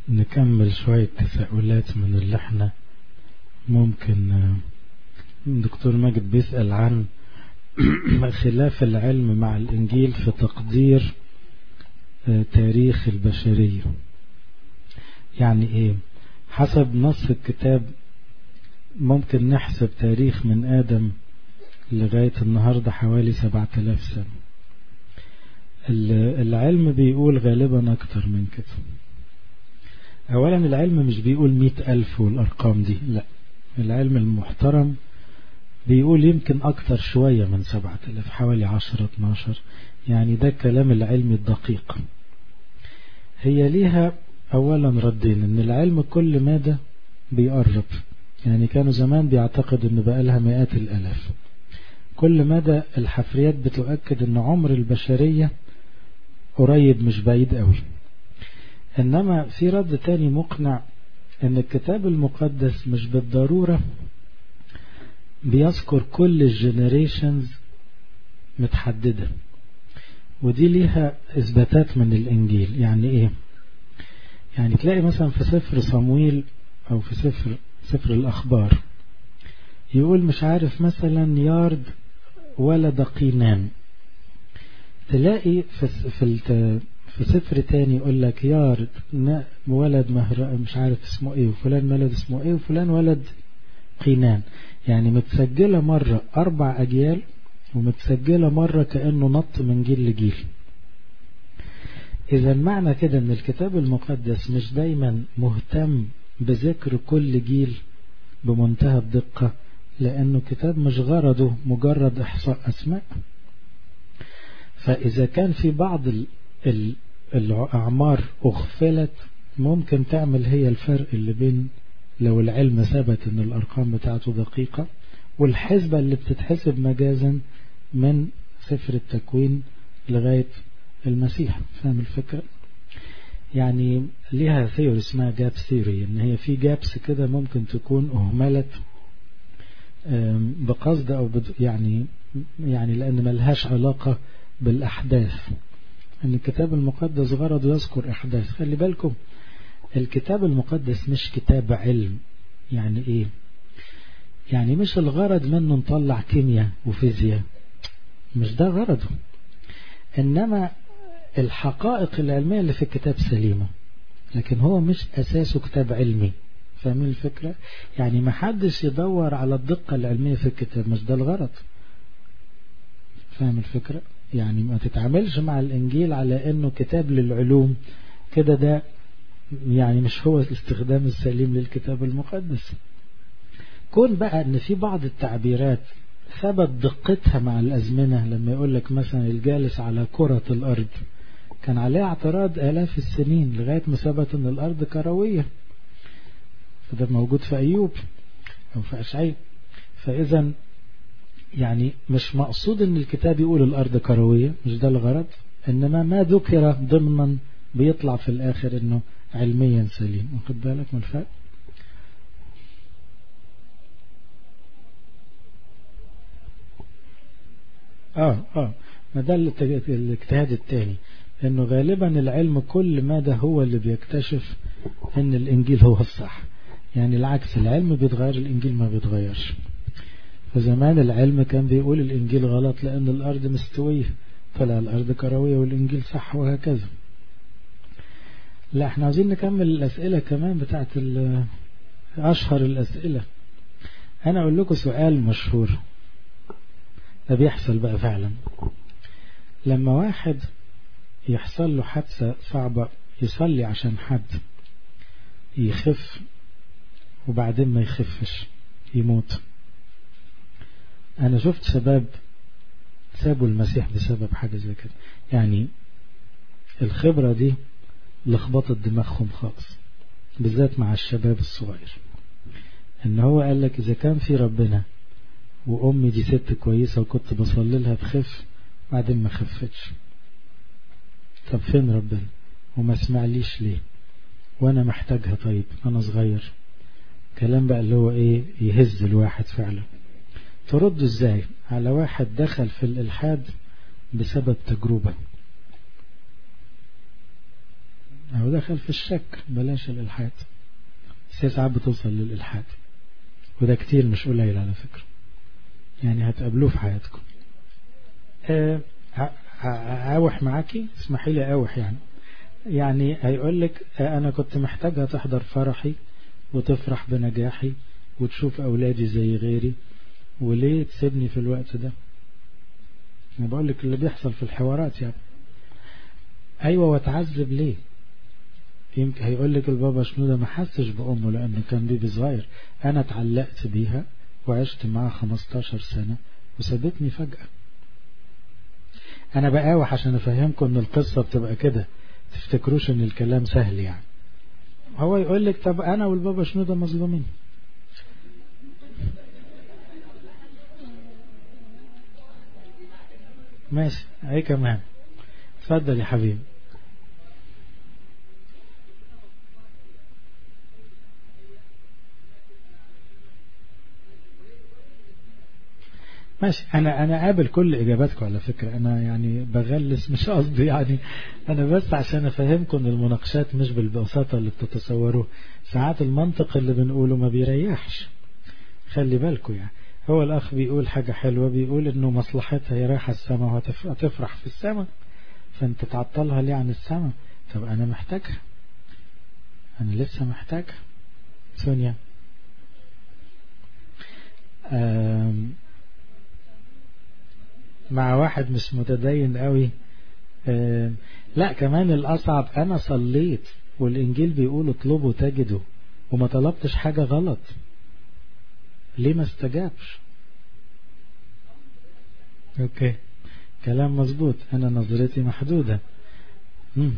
نكمل شوية تساؤلات من اللي احنا ممكن دكتور ماجد بيسأل عن خلاف العلم مع الإنجيل في تقدير تاريخ البشرية يعني ايه حسب نص الكتاب ممكن نحسب تاريخ من آدم لغاية النهاردة حوالي سبعة آلاف سنة العلم بيقول غالبا أكتر من كده أولا العلم مش بيقول مئة ألف والأرقام دي لا العلم المحترم بيقول يمكن أكتر شوية من سبعة آلاف حوالي عشرة اتناشر يعني ده الكلام العلمي الدقيق هي ليها أولا ردين إن العلم كل مادة بيقرب يعني كانوا زمان بيعتقد إن بقى لها مئات الألاف كل مدى الحفريات بتؤكد إن عمر البشرية قريب مش بعيد قوي إنما في رد تاني مقنع إن الكتاب المقدس مش بالضرورة بيذكر كل الجنريشنز متحددة ودي ليها إثباتات من الإنجيل يعني إيه يعني تلاقي مثلا في سفر صمويل أو في سفر سفر الأخبار يقول مش عارف مثلا يارد ولد قينان تلاقي في في في سفر تاني يقول لك يارد ولد مهر مش عارف اسمه ايه وفلان ولد اسمه ايه وفلان ولد قينان يعني متسجلة مرة أربع أجيال ومتسجلة مرة كأنه نط من جيل لجيل إذا معنى كده أن الكتاب المقدس مش دايما مهتم بذكر كل جيل بمنتهى الدقة لأنه كتاب مش غرضه مجرد إحصاء أسماء فإذا كان في بعض الأعمار أغفلت ممكن تعمل هي الفرق اللي بين لو العلم ثبت أن الأرقام بتاعته دقيقة والحسبة اللي بتتحسب مجازا من سفر التكوين لغاية المسيح فاهم الفكرة يعني ليها ثيوري اسمها جاب ثيوري ان هي في جابس كده ممكن تكون اهملت بقصد او يعني يعني لان ملهاش علاقة بالاحداث ان الكتاب المقدس غرض يذكر احداث خلي بالكم الكتاب المقدس مش كتاب علم يعني ايه يعني مش الغرض منه نطلع كيمياء وفيزياء مش ده غرضه انما الحقائق العلمية اللي في الكتاب سليمة لكن هو مش أساسه كتاب علمي فاهمين الفكرة يعني ما حدش يدور على الدقة العلمية في الكتاب مش ده الغرض فاهم الفكرة يعني ما تتعاملش مع الإنجيل على أنه كتاب للعلوم كده ده يعني مش هو الاستخدام السليم للكتاب المقدس كون بقى أن في بعض التعبيرات ثبت دقتها مع الأزمنة لما يقول لك مثلا الجالس على كرة الأرض كان عليه اعتراض آلاف السنين لغاية ما ثبت أن الأرض كروية فده موجود في أيوب أو في أشعيب فإذا يعني مش مقصود أن الكتاب يقول الأرض كروية مش ده الغرض إنما ما ذكر ضمنا بيطلع في الآخر أنه علميا سليم واخد بالك من الفرق اه اه ما ده الاجتهاد الثاني انه غالبا العلم كل مدى هو اللي بيكتشف ان الانجيل هو الصح يعني العكس العلم بيتغير الانجيل ما بيتغيرش فزمان العلم كان بيقول الانجيل غلط لان الارض مستوية طلع الارض كروية والانجيل صح وهكذا لا احنا عاوزين نكمل الاسئلة كمان بتاعت اشهر الاسئلة انا اقول لكم سؤال مشهور ده بيحصل بقى فعلا لما واحد يحصل له حادثة صعبة يصلي عشان حد يخف وبعدين ما يخفش يموت أنا شفت شباب سابوا المسيح بسبب حاجة زي كده يعني الخبرة دي لخبطت دماغهم خالص بالذات مع الشباب الصغير ان هو قال لك اذا كان في ربنا وامي دي ست كويسة وكنت بصلي لها تخف بعدين ما خفتش طب فين ربنا وما سمعليش ليه وانا محتاجها طيب انا صغير كلام بقى اللي هو ايه يهز الواحد فعلا ترد ازاي على واحد دخل في الالحاد بسبب تجربة هو دخل في الشك بلاش الإلحاد بس هي ساعات بتوصل للإلحاد وده كتير مش قليل على فكرة يعني هتقابلوه في حياتكم أه أوح معاكي اسمحي لي أوح يعني يعني هيقول لك أنا كنت محتاجها تحضر فرحي وتفرح بنجاحي وتشوف أولادي زي غيري وليه تسيبني في الوقت ده أنا بقول لك اللي بيحصل في الحوارات يعني أيوة وتعذب ليه يمكن هيقول لك البابا شنودة ما حسش بأمه لأنه كان بيبي صغير أنا اتعلقت بيها وعشت معاها 15 سنة وسابتني فجأة أنا بقاوح عشان أفهمكم إن القصة بتبقى كده تفتكروش إن الكلام سهل يعني هو يقول لك طب أنا والبابا شنودة مظلومين ماشي أي كمان اتفضل يا حبيبي ماشي انا انا قابل كل اجاباتكم على فكره انا يعني بغلس مش قصدي يعني انا بس عشان افهمكم المناقشات مش بالبساطه اللي بتتصوروه ساعات المنطق اللي بنقوله ما بيريحش خلي بالكم يعني هو الاخ بيقول حاجه حلوه بيقول انه مصلحتها هي رايحه السماء وهتفرح في السماء فانت تعطلها ليه عن السماء طب انا محتاجها انا لسه محتاجها سونيا مع واحد مش متدين قوي آه لا كمان الأصعب أنا صليت والإنجيل بيقول اطلبوا تجدوا وما طلبتش حاجة غلط ليه ما استجابش اوكي كلام مظبوط انا نظرتي محدودة مم.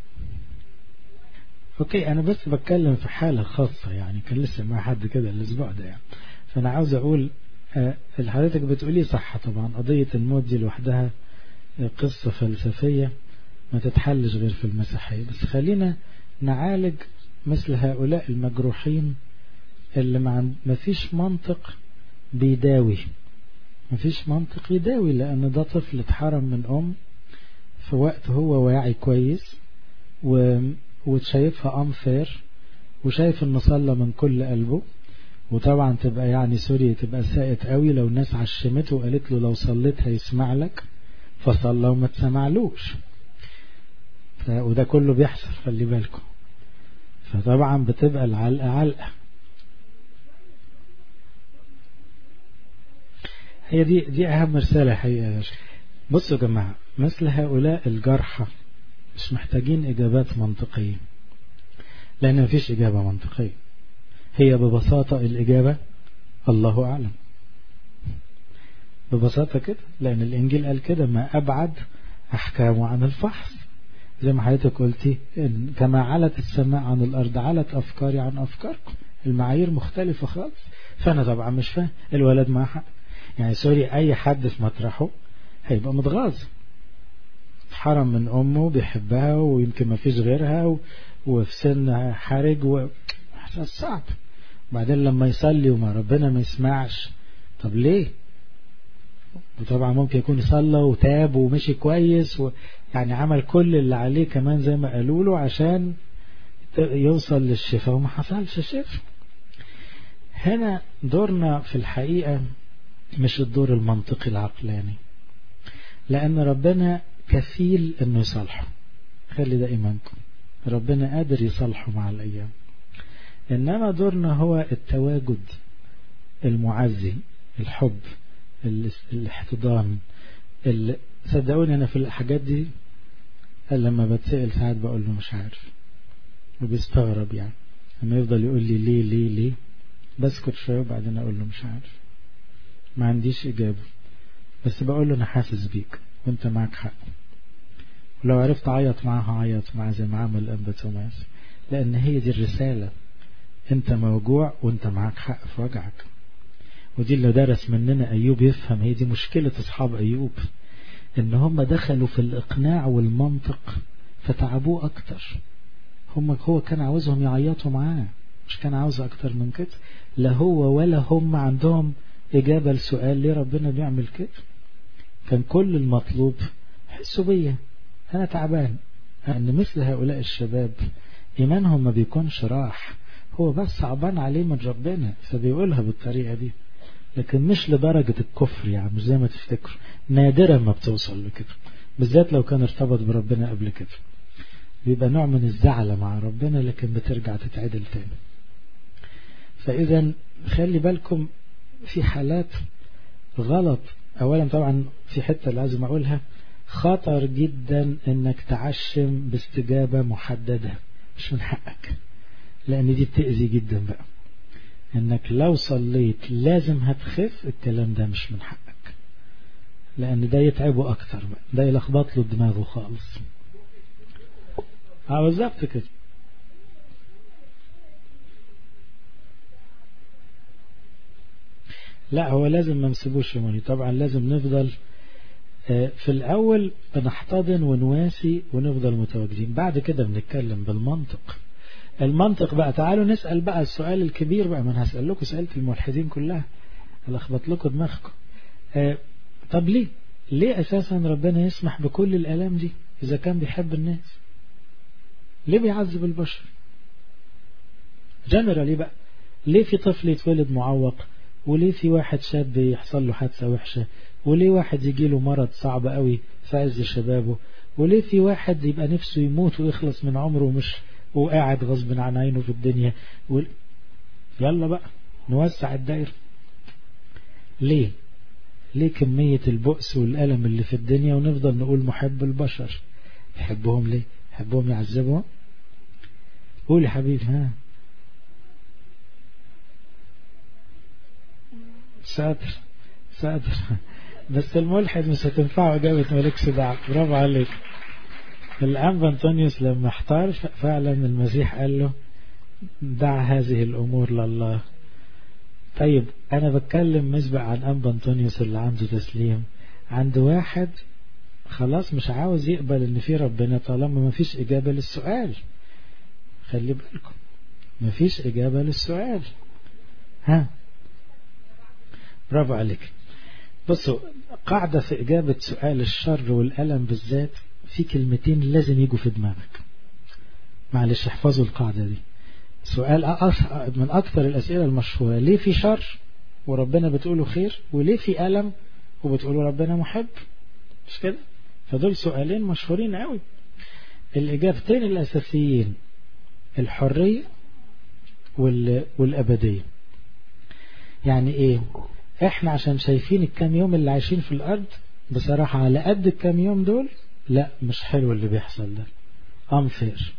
اوكي انا بس بتكلم في حالة خاصة يعني كان لسه مع حد كده الاسبوع ده يعني فانا عاوز اقول اللي حضرتك بتقولي صح طبعا قضية الموت دي لوحدها قصة فلسفية ما تتحلش غير في المسيحية بس خلينا نعالج مثل هؤلاء المجروحين اللي ما فيش منطق بيداوي ما فيش منطق يداوي لأن ده طفل اتحرم من أم في وقت هو واعي كويس و... وشايفها أنفير وشايف انه صلى من كل قلبه وطبعا تبقى يعني سوري تبقى سائت قوي لو الناس عشمته وقالت له لو صليت هيسمع لك فصلى وما تسمعلوش وده كله بيحصل خلي بالكم فطبعا بتبقى العلقة علقة هي دي دي أهم رسالة حقيقة بصوا يا جماعة مثل هؤلاء الجرحى مش محتاجين إجابات منطقية لأن مفيش إجابة منطقية هي ببساطة الإجابة الله أعلم ببساطة كده لأن الإنجيل قال كده ما أبعد أحكامه عن الفحص زي ما حضرتك قلتي إن كما علت السماء عن الأرض علت أفكاري عن أفكاركم المعايير مختلفة خالص فأنا طبعا مش فاهم الولد معاه حق يعني سوري أي حد في مطرحه هيبقى متغاظ حرم من أمه بيحبها ويمكن ما فيش غيرها وفي سن حرج و... إحساس صعب بعدين لما يصلي وما ربنا ما يسمعش طب ليه وطبعا ممكن يكون صلى وتاب ومشي كويس و... يعني عمل كل اللي عليه كمان زي ما قالوا له عشان يوصل للشفاء وما حصلش شفاء هنا دورنا في الحقيقة مش الدور المنطقي العقلاني لأن ربنا كفيل أنه يصالحه خلي ده إيمانكم ربنا قادر يصالحه مع الأيام إنما دورنا هو التواجد المعزي الحب الاحتضان صدقوني أنا في الحاجات دي لما بتسأل ساعات بقول له مش عارف وبيستغرب يعني لما يفضل يقول لي ليه ليه ليه بسكت شوية وبعدين أقول له مش عارف ما عنديش إجابة بس بقول له أنا حاسس بيك وأنت معك حق ولو عرفت أعيط معاه هعيط معاه زي ما عمل الأنبا توماس لأن هي دي الرسالة أنت موجوع وأنت معك حق في وجعك ودي اللي درس مننا أيوب يفهم هي دي مشكلة أصحاب أيوب إن هم دخلوا في الإقناع والمنطق فتعبوه أكتر هم هو كان عاوزهم يعيطوا معاه مش كان عاوز أكتر من كده لا هو ولا هم عندهم إجابة لسؤال ليه ربنا بيعمل كده كان كل المطلوب حسوا بيا أنا تعبان أن مثل هؤلاء الشباب إيمانهم ما بيكونش راح هو بس صعبان عليه من ربنا فبيقولها بالطريقة دي لكن مش لدرجة الكفر يعني مش زي ما تفتكروا نادرا ما بتوصل لكده بالذات لو كان ارتبط بربنا قبل كده بيبقى نوع من الزعل مع ربنا لكن بترجع تتعدل تاني فإذا خلي بالكم في حالات غلط أولا طبعا في حتة لازم أقولها خطر جدا انك تعشم باستجابة محددة مش من حقك لان دي بتأذي جدا بقى انك لو صليت لازم هتخف الكلام ده مش من حقك لان ده يتعبه اكتر بقى ده يلخبط له دماغه خالص اه بالظبط كده لا هو لازم ما نسيبوش يموني طبعا لازم نفضل في الأول بنحتضن ونواسي ونفضل متواجدين بعد كده بنتكلم بالمنطق المنطق بقى تعالوا نسأل بقى السؤال الكبير بقى ما هسأل لكم سألة الملحدين كلها ألخبط لكم دماغكم آه طب ليه ليه أساسا ربنا يسمح بكل الآلام دي إذا كان بيحب الناس ليه بيعذب البشر جنرالي بقى ليه في طفل يتولد معوق وليه في واحد شاب يحصل له حادثة وحشة وليه واحد يجي له مرض صعب قوي في عز شبابه وليه في واحد يبقى نفسه يموت ويخلص من عمره ومش وقاعد غصب عن عينه في الدنيا و... يلا بقى نوسع الدائرة ليه ليه كمية البؤس والألم اللي في الدنيا ونفضل نقول محب البشر يحبهم ليه يحبهم يعذبهم قول يا حبيبي ها ساتر ساتر بس الملحد مش هتنفعه إجابة مالكش دعوة برافو عليك الأنبا أنطونيوس لما احتار فعلا المسيح قال له دع هذه الأمور لله طيب أنا بتكلم مش بقى عن أنبا أنطونيوس اللي عنده تسليم عند واحد خلاص مش عاوز يقبل ان في ربنا طالما ما فيش إجابة للسؤال خلي بالكم ما فيش إجابة للسؤال ها برافو عليك بصوا قاعدة في إجابة سؤال الشر والألم بالذات في كلمتين لازم يجوا في دماغك معلش احفظوا القاعدة دي سؤال من أكثر الأسئلة المشهورة ليه في شر وربنا بتقوله خير وليه في ألم وبتقوله ربنا محب مش كده فدول سؤالين مشهورين قوي الإجابتين الأساسيين الحرية والأبدية يعني إيه احنا عشان شايفين الكام يوم اللي عايشين في الارض بصراحة على قد الكام يوم دول لا مش حلو اللي بيحصل ده امفير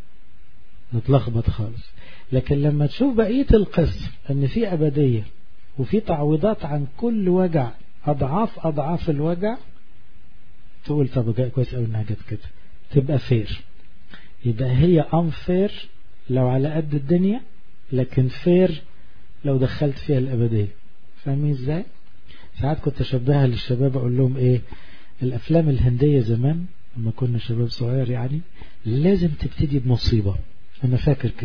نتلخبط خالص لكن لما تشوف بقية القصة ان في ابدية وفي تعويضات عن كل وجع اضعاف اضعاف الوجع تقول طب كويس قوي انها جت كده تبقى فير يبقى هي امفير لو على قد الدنيا لكن فير لو دخلت فيها الابديه فاهمين ازاي ساعات كنت اشبهها للشباب اقول لهم ايه الافلام الهندية زمان لما كنا شباب صغير يعني لازم تبتدي بمصيبة انا فاكر كده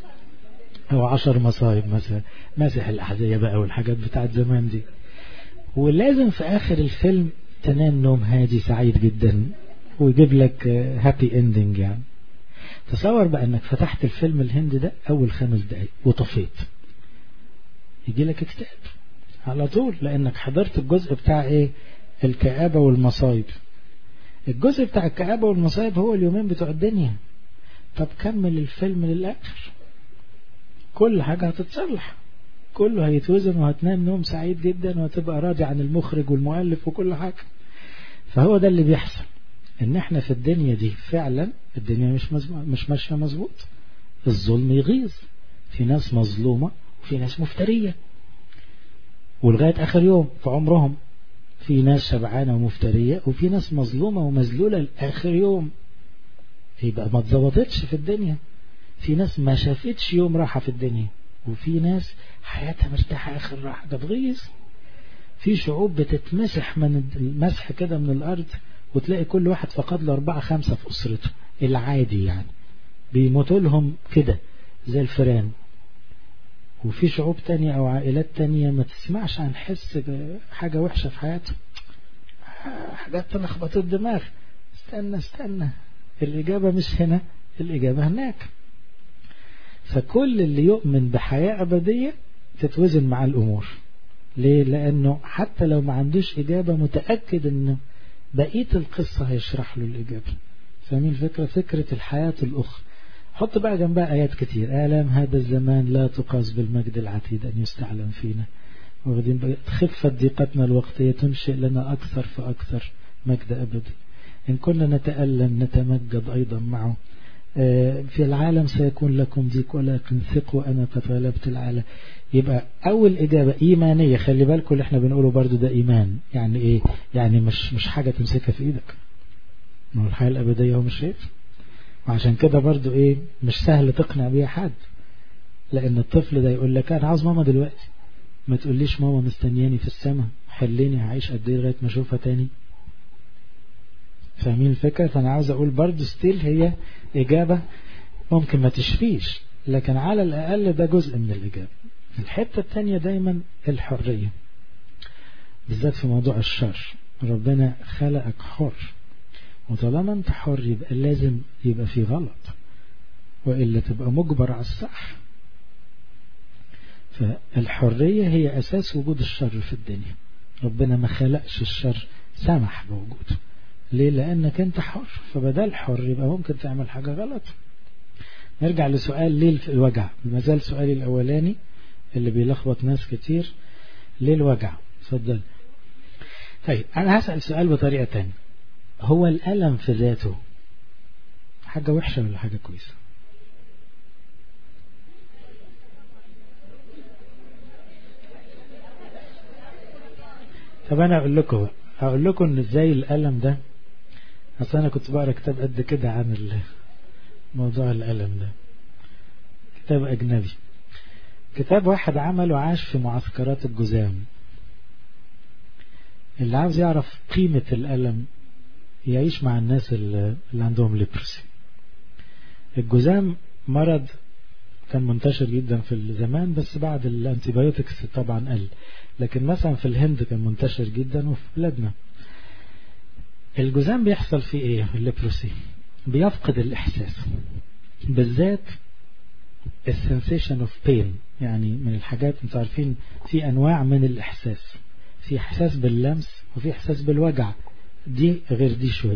او عشر مصايب مثلا ماسح الاحذية بقى والحاجات بتاعت زمان دي ولازم في اخر الفيلم تنام نوم هادي سعيد جدا ويجيب لك هابي اندنج يعني تصور بقى انك فتحت الفيلم الهندي ده اول خمس دقايق وطفيت يجي لك اكتئاب على طول لانك حضرت الجزء بتاع ايه الكآبة والمصايب الجزء بتاع الكآبة والمصايب هو اليومين بتوع الدنيا طب كمل الفيلم للآخر كل حاجة هتتصلح كله هيتوزن وهتنام نوم سعيد جدا وهتبقى راضي عن المخرج والمؤلف وكل حاجة فهو ده اللي بيحصل ان احنا في الدنيا دي فعلا الدنيا مش مش ماشية مظبوط الظلم يغيظ في ناس مظلومة وفي ناس مفترية ولغاية آخر يوم في عمرهم في ناس شبعانة ومفترية وفي ناس مظلومة ومذلولة لآخر يوم يبقى ما اتظبطتش في الدنيا في ناس ما شافتش يوم راحة في الدنيا وفي ناس حياتها مرتاحة آخر راحة ده بغيظ في شعوب بتتمسح من المسح كده من الأرض وتلاقي كل واحد فقد له أربعة خمسة في أسرته العادي يعني بيموتوا لهم كده زي الفيران وفي شعوب تانية أو عائلات تانية ما تسمعش عن حس بحاجة وحشة في حياتهم حاجات تلخبط الدماغ استنى استنى الإجابة مش هنا الإجابة هناك فكل اللي يؤمن بحياة أبدية تتوزن مع الأمور ليه لأنه حتى لو ما عندوش إجابة متأكد أنه بقية القصة هيشرح له الإجابة فاهمين الفكرة فكرة الحياة الأخرى حط بقى جنبها آيات كتير آلام هذا الزمان لا تقاس بالمجد العتيد أن يستعلم فينا واخدين بقى خفة ضيقتنا الوقتية تنشئ لنا أكثر فأكثر مجد أبدي إن كنا نتألم نتمجد أيضا معه في العالم سيكون لكم ضيق ولكن ثقوا أنا قد غلبت العالم يبقى أول إجابة إيمانية خلي بالكم اللي احنا بنقوله برضو ده إيمان يعني إيه يعني مش مش حاجة تمسكها في إيدك ما الحياة الأبدية هو مش شايف وعشان كده برضو إيه مش سهل تقنع بيها حد لأن الطفل ده يقول لك أنا عاوز ماما دلوقتي ما تقوليش ماما مستنياني في السماء حليني هعيش قد ايه لغايه ما اشوفها تاني فاهمين الفكره فانا عاوز اقول برضو ستيل هي اجابه ممكن ما تشفيش لكن على الاقل ده جزء من الاجابه الحته الثانيه دايما الحريه بالذات في موضوع الشر ربنا خلقك حر وطالما انت حر يبقى لازم يبقى في غلط والا تبقى مجبر على الصح فالحرية هي أساس وجود الشر في الدنيا ربنا ما خلقش الشر سمح بوجوده ليه لأنك أنت حر فبدل حر يبقى ممكن تعمل حاجة غلط نرجع لسؤال ليه الوجع ما زال سؤالي الأولاني اللي بيلخبط ناس كتير ليه الوجع اتفضل طيب أنا هسأل سؤال بطريقة تانية هو الألم في ذاته حاجة وحشة ولا حاجة كويسة طب انا اقول لكم هقول لكم ان ازاي الالم ده اصل انا كنت بقرا كتاب قد كده عن موضوع الالم ده كتاب اجنبي كتاب واحد عمله عاش في معسكرات الجزام اللي عاوز يعرف قيمة الألم يعيش مع الناس اللي عندهم ليبرسي الجزام مرض كان منتشر جدا في الزمان بس بعد الانتيبيوتكس طبعا قل لكن مثلا في الهند كان منتشر جدا وفي بلادنا الجزام بيحصل فيه ايه الليبروسي بيفقد الاحساس بالذات السنسيشن اوف بين يعني من الحاجات انتوا عارفين في انواع من الاحساس في احساس باللمس وفي احساس بالوجع دي غير دي شويه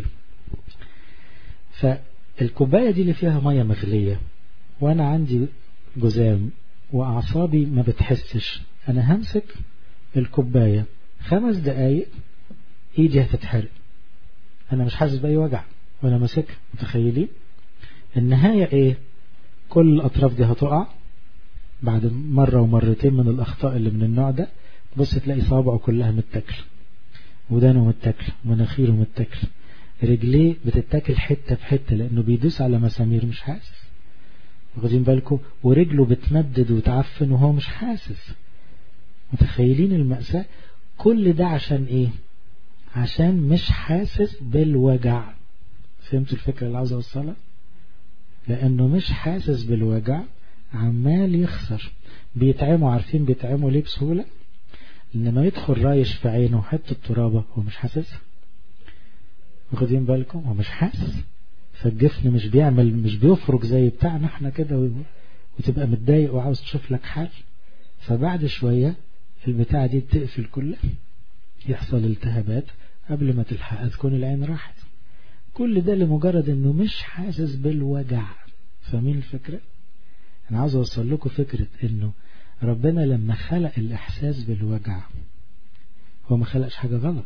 فالكوبايه دي اللي فيها ميه مغليه وانا عندي جزام واعصابي ما بتحسش انا همسك الكوباية خمس دقايق ايدي هتتحرق انا مش حاسس باي وجع ولا ماسكها متخيلين النهاية ايه كل الاطراف دي هتقع بعد مرة ومرتين من الاخطاء اللي من النوع ده بص تلاقي صابعه كلها متاكله ودانه متاكله مناخيره متاكله رجليه بتتاكل حتة بحتة لانه بيدوس على مسامير مش حاسس واخدين بالكم ورجله بتمدد وتعفن وهو مش حاسس متخيلين المأساة كل ده عشان ايه عشان مش حاسس بالوجع فهمتوا الفكرة اللي عاوز اوصلها لانه مش حاسس بالوجع عمال يخسر بيتعموا عارفين بيتعموا ليه بسهولة لما يدخل رايش في عينه حتة ترابة هو مش حاسسها واخدين بالكم هو مش حاسس فالجفن مش بيعمل مش بيفرج زي بتاعنا احنا كده وتبقى متضايق وعاوز تشوف لك حل فبعد شوية البتاعة دي بتقفل كلها يحصل التهابات قبل ما تلحق تكون العين راحت كل ده لمجرد انه مش حاسس بالوجع فاهمين الفكرة انا عاوز اوصل لكم فكرة انه ربنا لما خلق الاحساس بالوجع هو ما خلقش حاجة غلط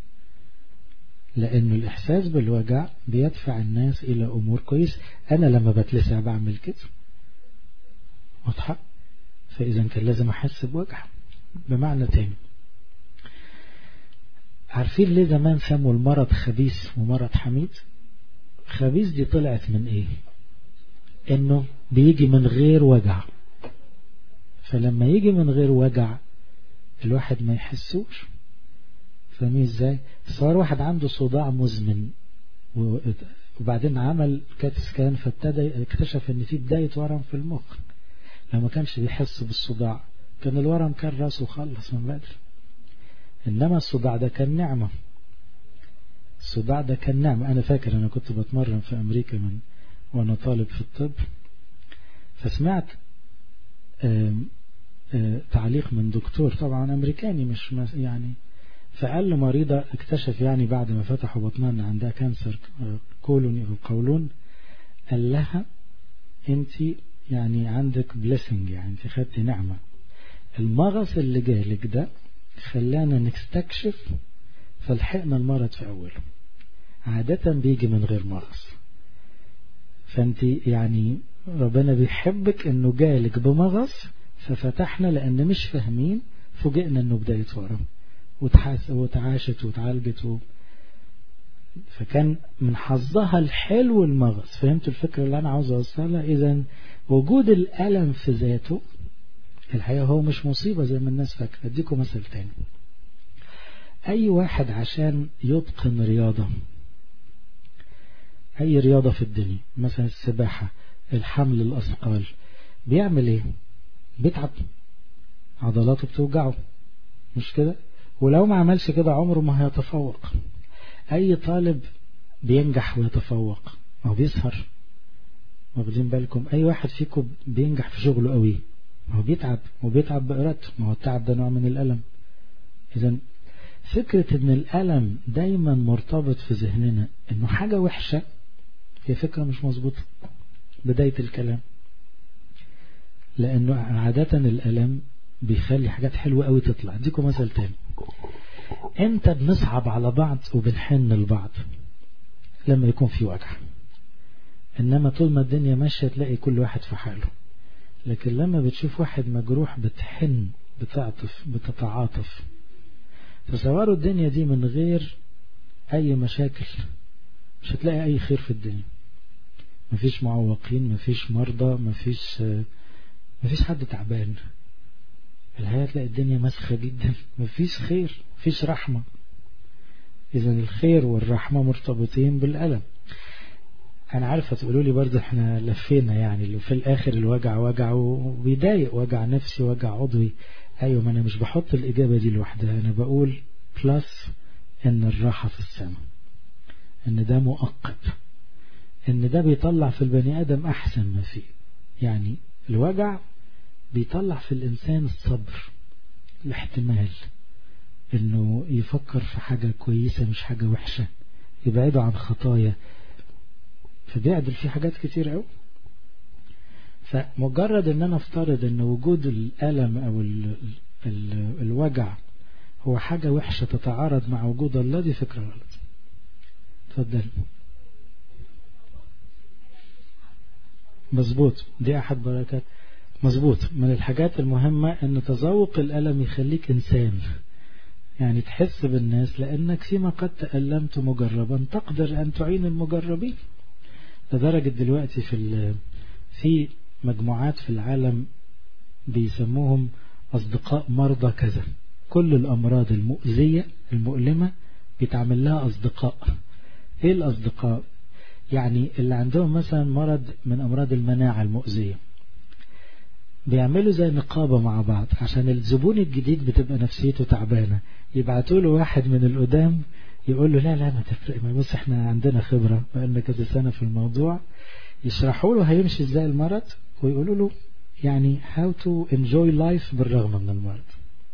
لأنه الإحساس بالوجع بيدفع الناس إلى أمور كويس أنا لما بتلسع بعمل كده واضحة فإذا كان لازم أحس بوجع بمعنى تاني عارفين ليه زمان سموا المرض خبيث ومرض حميد خبيث دي طلعت من ايه انه بيجي من غير وجع فلما يجي من غير وجع الواحد ما يحسوش فاهمين ازاي صار واحد عنده صداع مزمن وبعدين عمل كات سكان فابتدى اكتشف ان في بداية ورم في المخ لما كانش بيحس بالصداع كان الورم كان راسه خلص من بدري انما الصداع ده كان نعمة الصداع ده كان نعمة أنا فاكر أنا كنت بتمرن في أمريكا من وأنا طالب في الطب فسمعت آم آم تعليق من دكتور طبعا أمريكاني مش يعني فقال لمريضة اكتشف يعني بعد ما فتحوا بطنها ان عندها كانسر كولون او قولون قال لها انت يعني عندك بليسنج يعني انت خدتي نعمة المغص اللي جالك ده خلانا نستكشف فلحقنا المرض في أوله عادة بيجي من غير مغص فانت يعني ربنا بيحبك انه جالك بمغص ففتحنا لان مش فاهمين فوجئنا انه بداية ورم وتعاشت وتعالجت و... فكان من حظها الحلو المغص فهمت الفكرة اللي أنا عاوز أوصلها إذا وجود الألم في ذاته الحقيقة هو مش مصيبة زي ما الناس فاكرة أديكم مثل تاني أي واحد عشان يتقن رياضة أي رياضة في الدنيا مثلا السباحة الحمل الأثقال بيعمل إيه بيتعب عضلاته بتوجعه مش كده ولو ما عملش كده عمره ما هيتفوق أي طالب بينجح ويتفوق ما هو بيسهر واخدين بالكم أي واحد فيكم بينجح في شغله قوي ما هو بيتعب وبيتعب بإرادته ما هو التعب ده نوع من الألم إذا فكرة إن الألم دايما مرتبط في ذهننا إنه حاجة وحشة هي فكرة مش مظبوطة بداية الكلام لأنه عادة الألم بيخلي حاجات حلوة قوي تطلع اديكم مثل تاني امتى بنصعب على بعض وبنحن لبعض لما يكون في وجع انما طول ما الدنيا ماشية تلاقي كل واحد في حاله لكن لما بتشوف واحد مجروح بتحن بتعطف بتتعاطف تصوروا الدنيا دي من غير اي مشاكل مش هتلاقي اي خير في الدنيا مفيش معوقين مفيش مرضى مفيش مفيش حد تعبان الحقيقة تلاقي الدنيا مسخة جدا مفيش خير مفيش رحمة إذا الخير والرحمة مرتبطين بالألم أنا عارفة تقولوا لي برضه إحنا لفينا يعني اللي في الآخر الوجع وجع وبيضايق وجع نفسي وجع عضوي أيوة ما أنا مش بحط الإجابة دي لوحدها أنا بقول بلس إن الراحة في السماء إن ده مؤقت إن ده بيطلع في البني آدم أحسن ما فيه يعني الوجع بيطلع في الإنسان الصبر الاحتمال إنه يفكر في حاجة كويسة مش حاجة وحشة يبعده عن خطايا فبيعدل في حاجات كتير قوي فمجرد ان انا افترض ان وجود الالم او ال ال الوجع هو حاجة وحشة تتعارض مع وجود الله دي فكرة غلط اتفضل مظبوط دي احد بركات مظبوط من الحاجات المهمة ان تذوق الالم يخليك انسان يعني تحس بالناس لانك فيما قد تألمت مجربا تقدر ان تعين المجربين لدرجة دلوقتي في في مجموعات في العالم بيسموهم أصدقاء مرضى كذا كل الأمراض المؤذية المؤلمة بيتعمل لها أصدقاء إيه الأصدقاء يعني اللي عندهم مثلا مرض من أمراض المناعة المؤذية بيعملوا زي نقابة مع بعض عشان الزبون الجديد بتبقى نفسيته تعبانة يبعتوا له واحد من القدام يقول له لا لا ما تفرق ما بص احنا عندنا خبرة بقالنا كذا سنة في الموضوع يشرحوا له هيمشي ازاي المرض ويقولوا له يعني how to enjoy life بالرغم من المرض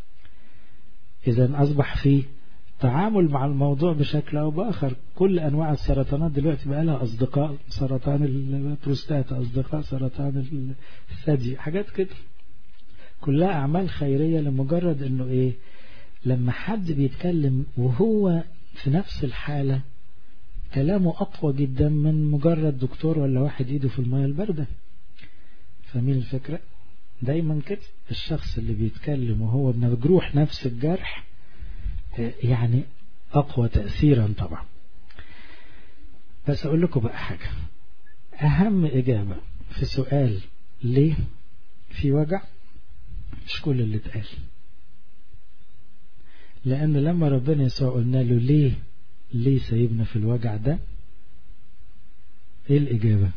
اذا اصبح في تعامل مع الموضوع بشكل او باخر كل انواع السرطانات دلوقتي بقى لها اصدقاء سرطان البروستاتا اصدقاء سرطان الثدي حاجات كده كلها اعمال خيرية لمجرد انه ايه لما حد بيتكلم وهو في نفس الحالة كلامه أقوى جدا من مجرد دكتور ولا واحد إيده في المياه الباردة فاهمين الفكرة دايما كده الشخص اللي بيتكلم وهو مجروح نفس الجرح يعني أقوى تأثيرا طبعا بس أقول لكم بقى حاجة أهم إجابة في سؤال ليه في وجع مش كل اللي اتقال لأن لما ربنا يسوع قلنا له ليه ليه سايبنا في الوجع ده ايه الإجابة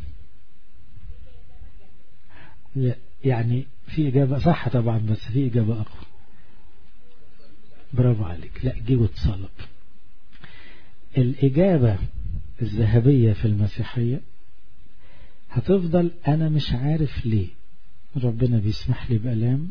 يعني في إجابة صح طبعا بس في إجابة أقوى برافو عليك لا جه واتصلب الإجابة الذهبية في المسيحية هتفضل أنا مش عارف ليه ربنا بيسمح لي بألام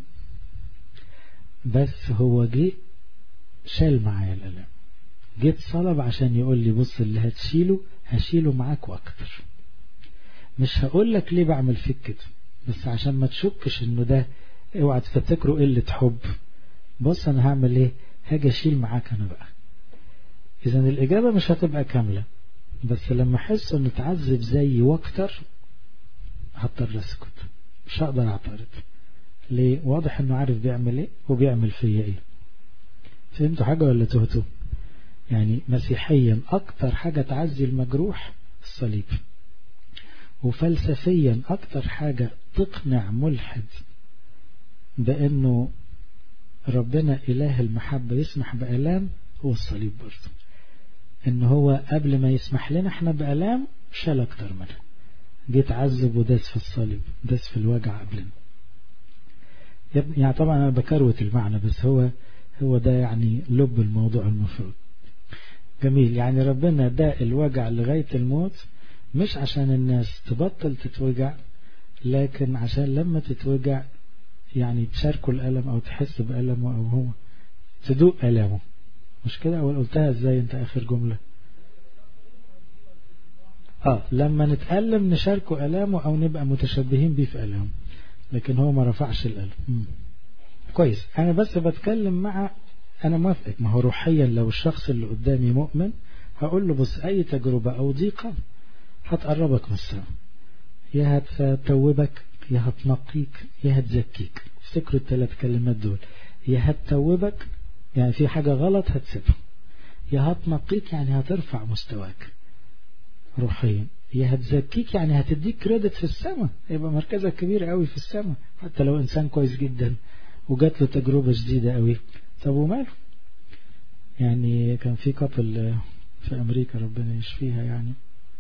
بس هو جه شال معايا الألام جيت صلب عشان يقول لي بص اللي هتشيله هشيله معاك واكتر مش هقول لك ليه بعمل فيك كده بس عشان ما تشكش انه ده اوعى تفتكره قلة حب بص انا هعمل ايه هاجي اشيل معاك انا بقى اذا الاجابة مش هتبقى كاملة بس لما احس انه اتعذب زيي واكتر هضطر اسكت مش هقدر اعترض ليه واضح انه عارف بيعمل ايه وبيعمل فيا ايه فهمتوا حاجة ولا تهتوا يعني مسيحيا اكتر حاجة تعزي المجروح الصليب وفلسفيا اكتر حاجة تقنع ملحد بانه ربنا اله المحبة يسمح بألام هو الصليب برضه ان هو قبل ما يسمح لنا احنا بألام شال اكتر منها جيت عذب وداس في الصليب داس في الوجع قبلنا يعني طبعا انا بكروت المعنى بس هو هو ده يعني لب الموضوع المفروض جميل يعني ربنا ده الوجع لغاية الموت مش عشان الناس تبطل تتوجع لكن عشان لما تتوجع يعني تشاركوا الألم أو تحس بألمه أو هو تدوق ألمه مش كده أول قلتها إزاي أنت آخر جملة آه لما نتألم نشاركه ألامه أو نبقى متشبهين بيه في ألامه لكن هو ما رفعش الألم مم. كويس أنا بس بتكلم مع أنا موافقك ما هو روحيا لو الشخص اللي قدامي مؤمن هقول له بص أي تجربة أو ضيقة هتقربك من السماء يا هتتوبك يا هتنقيك يا هتزكيك افتكروا الثلاث كلمات دول يا هتتوبك يعني في حاجة غلط هتسيبها يا هتنقيك يعني هترفع مستواك روحيا يا هتزكيك يعني هتديك كريدت في السماء يبقى مركزك كبير قوي في السماء حتى لو انسان كويس جدا وجات له تجربة جديدة قوي طب وماله يعني كان في كابل في امريكا ربنا يشفيها يعني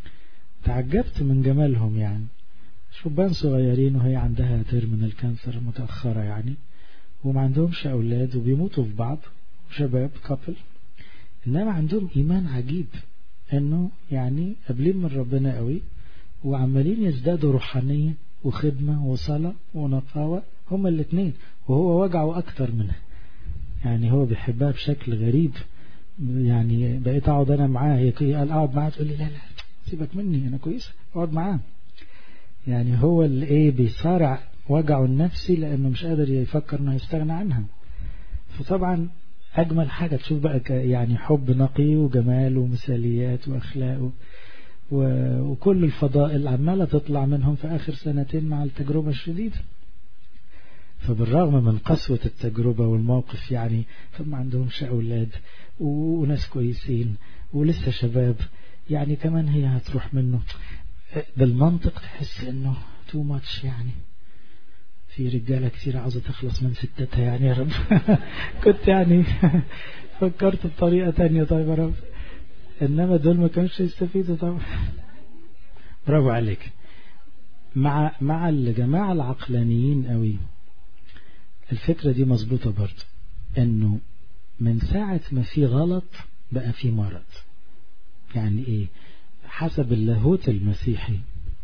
تعجبت من جمالهم يعني شبان صغيرين وهي عندها تيرمينال كانسر متأخرة يعني وما عندهمش أولاد وبيموتوا في بعض شباب كابل إنما عندهم إيمان عجيب إنه يعني قابلين من ربنا قوي وعمالين يزدادوا روحانية وخدمة وصلاة ونقاوة هما الاثنين وهو وجعه أكتر منها يعني هو بيحبها بشكل غريب يعني بقيت أقعد أنا معاه هي قال أقعد معاه تقول لي لا لا سيبك مني أنا كويسة أقعد معاه يعني هو اللي إيه بيصارع وجعه النفسي لأنه مش قادر يفكر إنه يستغنى عنها فطبعا أجمل حاجة تشوف بقى يعني حب نقي وجمال ومثاليات وأخلاق وكل الفضائل عمالة تطلع منهم في آخر سنتين مع التجربة الشديدة فبالرغم من قسوة التجربة والموقف يعني فما عندهمش أولاد وناس كويسين ولسه شباب يعني كمان هي هتروح منه بالمنطق تحس انه تو ماتش يعني في رجالة كثير عاوزة تخلص من ستتها يعني يا رب كنت يعني فكرت بطريقة تانية طيب يا رب انما دول ما كانوش يستفيدوا طبعا برافو عليك مع مع الجماعة العقلانيين قوي الفكرة دي مظبوطة برضه انه من ساعة ما في غلط بقى في مرض يعني ايه حسب اللاهوت المسيحي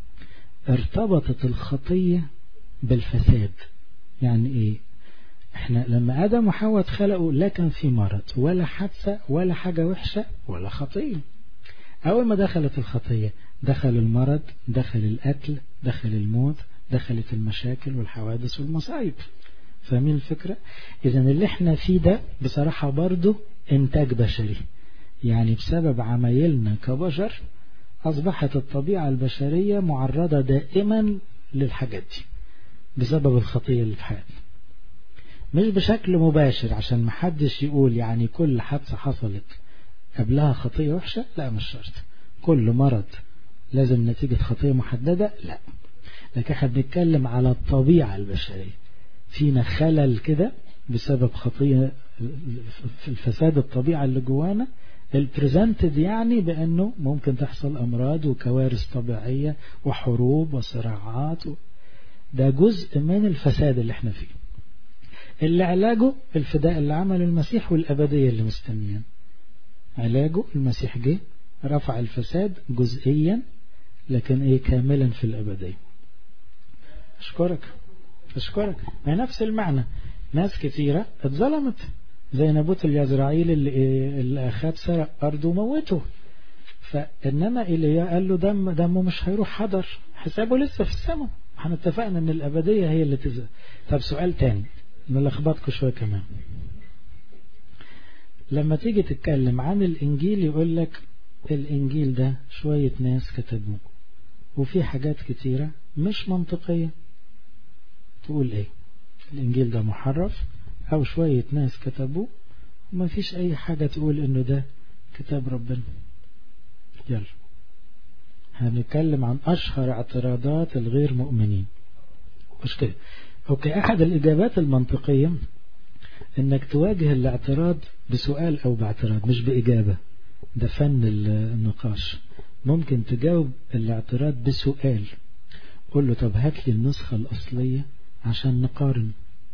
ارتبطت الخطية بالفساد يعني ايه احنا لما ادم وحواء اتخلقوا لا كان في مرض ولا حادثة ولا حاجة وحشة ولا خطية اول ما دخلت الخطية دخل المرض دخل القتل دخل الموت دخلت المشاكل والحوادث والمصايب فاهمين الفكرة اذا اللي احنا فيه ده بصراحة برضه انتاج بشري يعني بسبب عمايلنا كبشر أصبحت الطبيعة البشرية معرضة دائما للحاجات دي بسبب الخطية اللي في حياتنا مش بشكل مباشر عشان محدش يقول يعني كل حادثة حصلت قبلها خطية وحشة لا مش شرط كل مرض لازم نتيجة خطية محددة لا لكن احنا بنتكلم على الطبيعة البشرية فينا خلل كده بسبب خطية في الفساد الطبيعة اللي جوانا البريزنتد يعني بأنه ممكن تحصل أمراض وكوارث طبيعية وحروب وصراعات و... ده جزء من الفساد اللي احنا فيه اللي علاجه الفداء اللي عمله المسيح والأبدية اللي مستنيين علاجه المسيح جه رفع الفساد جزئيا لكن ايه كاملا في الأبدية أشكرك أشكرك ما نفس المعنى ناس كثيرة اتظلمت زي نبوت اليزرعيل اللي, اللي أخذ سرق أرضه وموته فإنما إيليا قال له دم دمه مش هيروح حضر حسابه لسه في السماء احنا اتفقنا ان الأبدية هي اللي تزل طب سؤال تاني نلخبطكم شوية كمان لما تيجي تتكلم عن الإنجيل يقول لك الإنجيل ده شوية ناس كتبوه وفي حاجات كتيرة مش منطقية تقول ايه الإنجيل ده محرف أو شوية ناس كتبوه وما فيش أي حاجة تقول إنه ده كتاب ربنا يلا هنتكلم عن أشهر اعتراضات الغير مؤمنين مش كده أوكي أحد الإجابات المنطقية إنك تواجه الاعتراض بسؤال أو باعتراض مش بإجابة ده فن النقاش ممكن تجاوب الاعتراض بسؤال قول له طب هات لي النسخة الأصلية عشان نقارن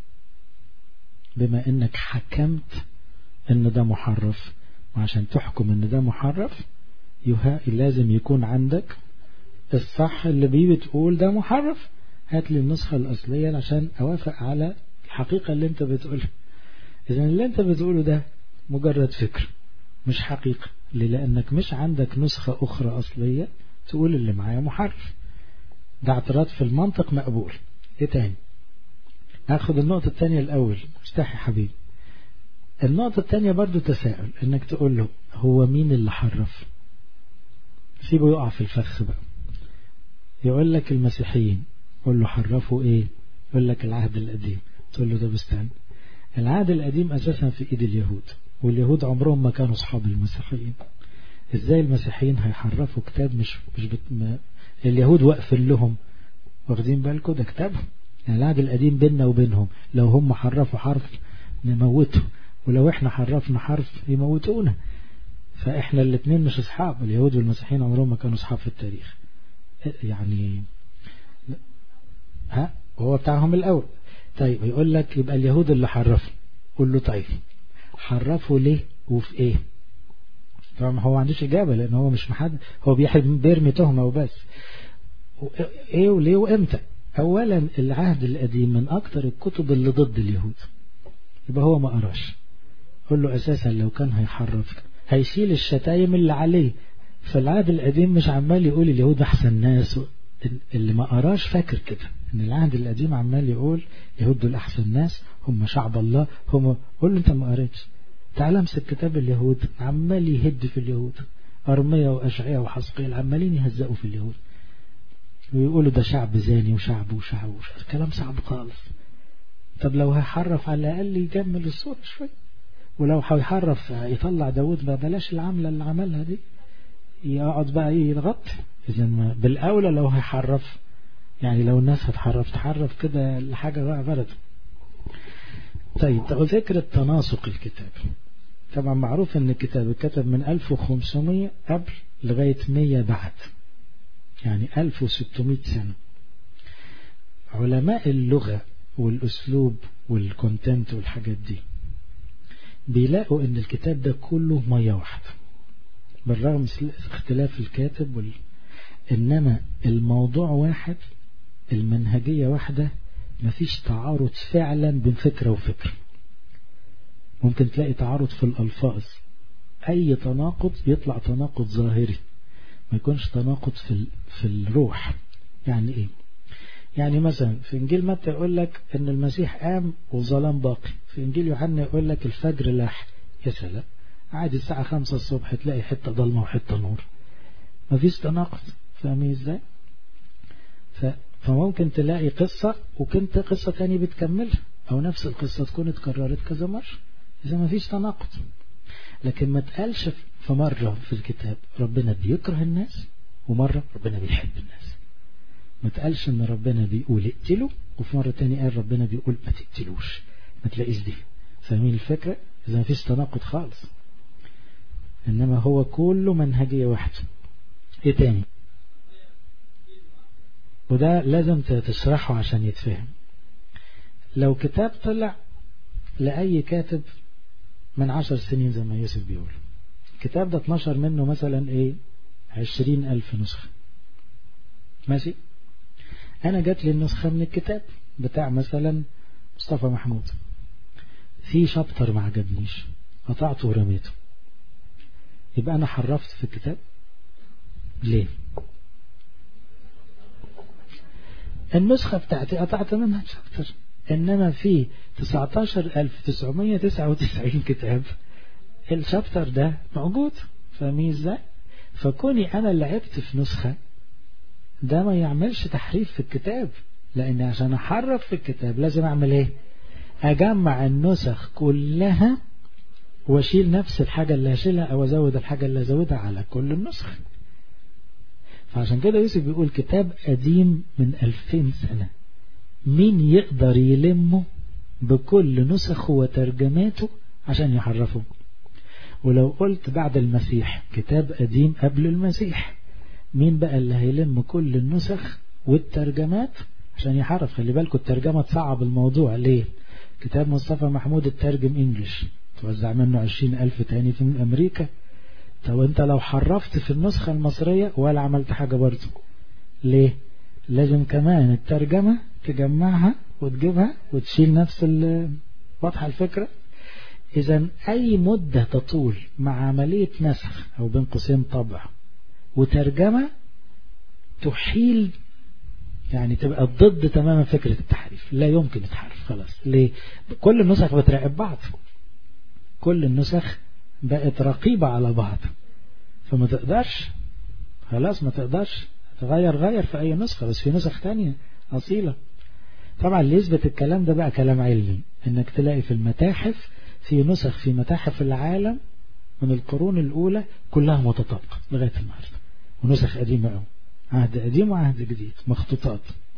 بما انك حكمت ان ده محرف وعشان تحكم ان ده محرف لازم يكون عندك الصح اللي بيه بتقول ده محرف هات لي النسخة الأصلية عشان أوافق على الحقيقة اللي انت بتقولها إذا اللي انت بتقوله ده مجرد فكر مش حقيقة ليه لأنك مش عندك نسخة أخرى أصلية تقول اللي معايا محرف ده اعتراض في المنطق مقبول ايه تاني أخذ النقطة الثانية الأول استحي حبيبي النقطة الثانية برضو تساؤل انك تقول له هو مين اللي حرف سيبه يقع في الفخ بقى يقول لك المسيحيين قول له حرفوا ايه يقول لك العهد القديم تقول له ده استنى العهد القديم اساسا في ايد اليهود واليهود عمرهم ما كانوا اصحاب المسيحيين ازاي المسيحيين هيحرفوا كتاب مش مش بت... ما... اليهود واقفين لهم واخدين بالكم ده كتابهم يعني العهد القديم بيننا وبينهم لو هم حرفوا حرف نموته ولو احنا حرفنا حرف يموتونا فاحنا الاثنين مش اصحاب اليهود والمسيحيين عمرهم ما كانوا اصحاب في التاريخ يعني ها هو بتاعهم الاول طيب يقول لك يبقى اليهود اللي حرفوا قول له طيب حرفوا ليه وفي ايه طبعا هو ما عندوش اجابه لان هو مش محد هو بيرمي تهمه وبس ايه وليه وامتى اولا العهد القديم من اكتر الكتب اللي ضد اليهود يبقى هو ما قراش قول له اساسا لو كان هيحرف هيشيل الشتايم اللي عليه فالعهد القديم مش عمال يقول اليهود احسن ناس اللي ما قراش فاكر كده ان العهد القديم عمال يقول اليهود دول احسن ناس هم شعب الله هم قول له انت ما قريتش تعال امسك كتاب اليهود عمال يهد في اليهود ارميا واشعيا وحسقيل عمالين يهزقوا في اليهود ويقولوا ده شعب زاني وشعب وشعب وشعب كلام صعب خالص طب لو هيحرف على الأقل يجمل الصورة شوي ولو هيحرف يطلع داود بقى بلاش العملة اللي عملها دي يقعد بقى يضغط إذا بالأولى لو هيحرف يعني لو الناس هتحرف تحرف كده لحاجة بقى بلد طيب طب ذكر التناسق الكتاب طبعا معروف ان الكتاب اتكتب من 1500 قبل لغاية 100 بعد يعني 1600 سنة علماء اللغة والأسلوب والكونتنت والحاجات دي بيلاقوا ان الكتاب ده كله مية واحدة بالرغم اختلاف الكاتب وال... انما الموضوع واحد المنهجية واحدة مفيش تعارض فعلا بين فكرة وفكرة ممكن تلاقي تعارض في الألفاظ أي تناقض يطلع تناقض ظاهري ما يكونش تناقض في في الروح يعني ايه يعني مثلا في انجيل متى يقول لك ان المسيح قام والظلام باقي في انجيل يوحنا يقول لك الفجر لاح يا سلام عادي الساعة خمسة الصبح تلاقي حتة ضلمة وحتة نور مفيش تناقض فاهمين ازاي ف... فممكن تلاقي قصة وكنت قصة تاني بتكملها او نفس القصة تكون اتكررت كذا مرة اذا مفيش تناقض لكن ما تقالش في مرة في الكتاب ربنا بيكره الناس ومرة ربنا بيحب الناس ما تقالش ان ربنا بيقول اقتلوا وفي مرة تاني قال ربنا بيقول ما تقتلوش ما تلاقيش دي فاهمين الفكرة اذا ما فيش تناقض خالص انما هو كله منهجية واحدة ايه تاني وده لازم تشرحه عشان يتفهم لو كتاب طلع لأي كاتب من عشر سنين زي ما يوسف بيقول الكتاب ده 12 منه مثلا ايه عشرين ألف نسخة ماشي أنا جات لي النسخة من الكتاب بتاع مثلا مصطفى محمود في شابتر ما عجبنيش قطعته ورميته يبقى أنا حرفت في الكتاب ليه النسخة بتاعتي قطعت منها شابتر إنما في 19999 كتاب الشابتر ده موجود فاهمين ازاي فكوني أنا لعبت في نسخة ده ما يعملش تحريف في الكتاب لأن عشان أحرف في الكتاب لازم أعمل إيه أجمع النسخ كلها واشيل نفس الحاجة اللي هشيلها أو أزود الحاجة اللي أزودها على كل النسخ فعشان كده يوسف بيقول كتاب قديم من ألفين سنة مين يقدر يلمه بكل نسخه وترجماته عشان يحرفه ولو قلت بعد المسيح كتاب قديم قبل المسيح مين بقى اللي هيلم كل النسخ والترجمات عشان يحرف خلي بالكم الترجمة تصعب الموضوع ليه كتاب مصطفى محمود الترجم انجلش توزع منه عشرين ألف تاني في أمريكا طب انت لو حرفت في النسخة المصرية ولا عملت حاجة برضه ليه لازم كمان الترجمة تجمعها وتجيبها وتشيل نفس واضحة الفكرة إذا أي مدة تطول مع عملية نسخ أو بين قوسين طبع وترجمة تحيل يعني تبقى ضد تماما فكرة التحريف لا يمكن يتحرف خلاص ليه كل النسخ بتراقب بعض كل النسخ بقت رقيبة على بعض فما تقدرش خلاص ما تقدرش تغير غير في أي نسخة بس في نسخ تانية أصيلة طبعا اللي يثبت الكلام ده بقى كلام علمي انك تلاقي في المتاحف في نسخ في متاحف العالم من القرون الأولى كلها متطابقة لغاية النهاردة ونسخ قديمة قوي عهد قديم وعهد جديد مخطوطات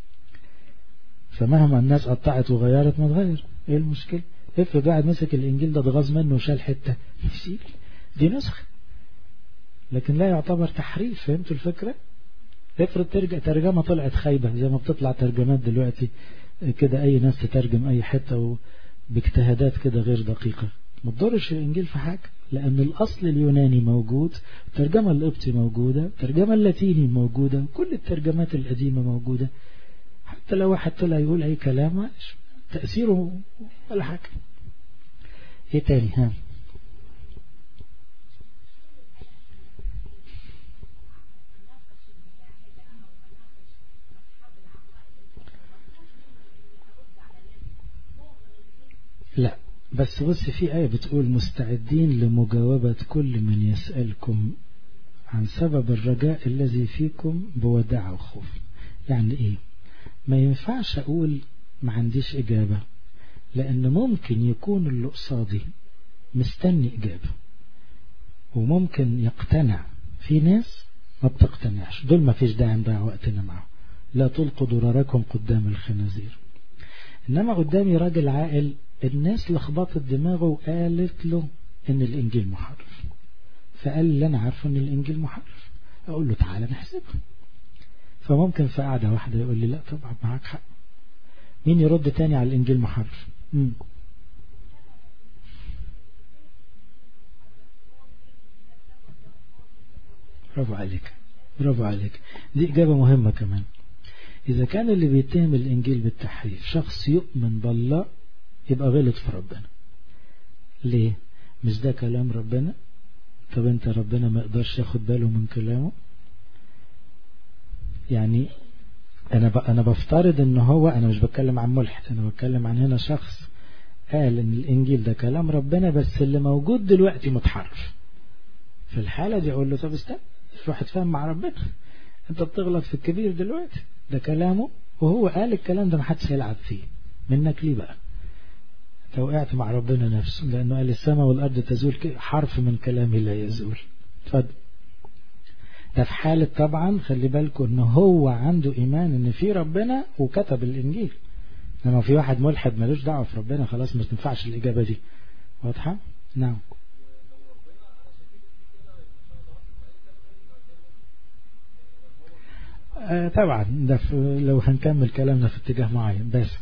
فمهما الناس قطعت وغيرت ما تغير ايه المشكلة افرض واحد مسك الانجيل ده اتغاظ منه وشال حتة يشيل دي نسخة لكن لا يعتبر تحريف فهمتوا الفكرة افرض ترجع ترجمة طلعت خايبة زي ما بتطلع ترجمات دلوقتي كده اي ناس تترجم اي حتة باجتهادات كده غير دقيقة ما تضرش الانجيل في حاجة لأن الأصل اليوناني موجود الترجمة القبطي موجودة الترجمة اللاتيني موجودة كل الترجمات القديمة موجودة حتى لو واحد طلع يقول أي كلام تأثيره ولا حاجة ايه تاني ها لا بس بص في آية بتقول مستعدين لمجاوبة كل من يسألكم عن سبب الرجاء الذي فيكم بوداع وخوف يعني ايه ما ينفعش اقول ما عنديش اجابة لان ممكن يكون اللي قصادي مستني اجابة وممكن يقتنع في ناس ما بتقتنعش دول ما فيش داعي نضيع وقتنا معهم لا تلقوا ضرركم قدام الخنازير انما قدامي راجل عاقل الناس لخبطت دماغه وقالت له ان الانجيل محرف فقال لي انا عارفه ان الانجيل محرف اقول له تعالى نحسبها فممكن في قعده واحده يقول لي لا طبعا معاك حق مين يرد تاني على الانجيل محرف مم. برافو عليك برافو عليك دي إجابة مهمة كمان إذا كان اللي بيتهم الإنجيل بالتحريف شخص يؤمن بالله يبقى غلط في ربنا ليه مش ده كلام ربنا طب انت ربنا ما يقدرش ياخد باله من كلامه يعني انا ب... انا بفترض ان هو انا مش بتكلم عن ملحد انا بتكلم عن هنا شخص قال ان الانجيل ده كلام ربنا بس اللي موجود دلوقتي متحرف في الحالة دي اقول له طب استنى روح اتفاهم مع ربنا انت بتغلط في الكبير دلوقتي ده كلامه وهو قال الكلام ده محدش هيلعب فيه منك ليه بقى انت وقعت مع ربنا نفسه لانه قال السماء والارض تزول حرف من كلامي لا يزول اتفضل ده في حالة طبعا خلي بالكم ان هو عنده ايمان ان في ربنا وكتب الانجيل لما في واحد ملحد ملوش دعوة في ربنا خلاص ما تنفعش الاجابة دي واضحة نعم آه طبعا ده لو هنكمل كلامنا في اتجاه معين بس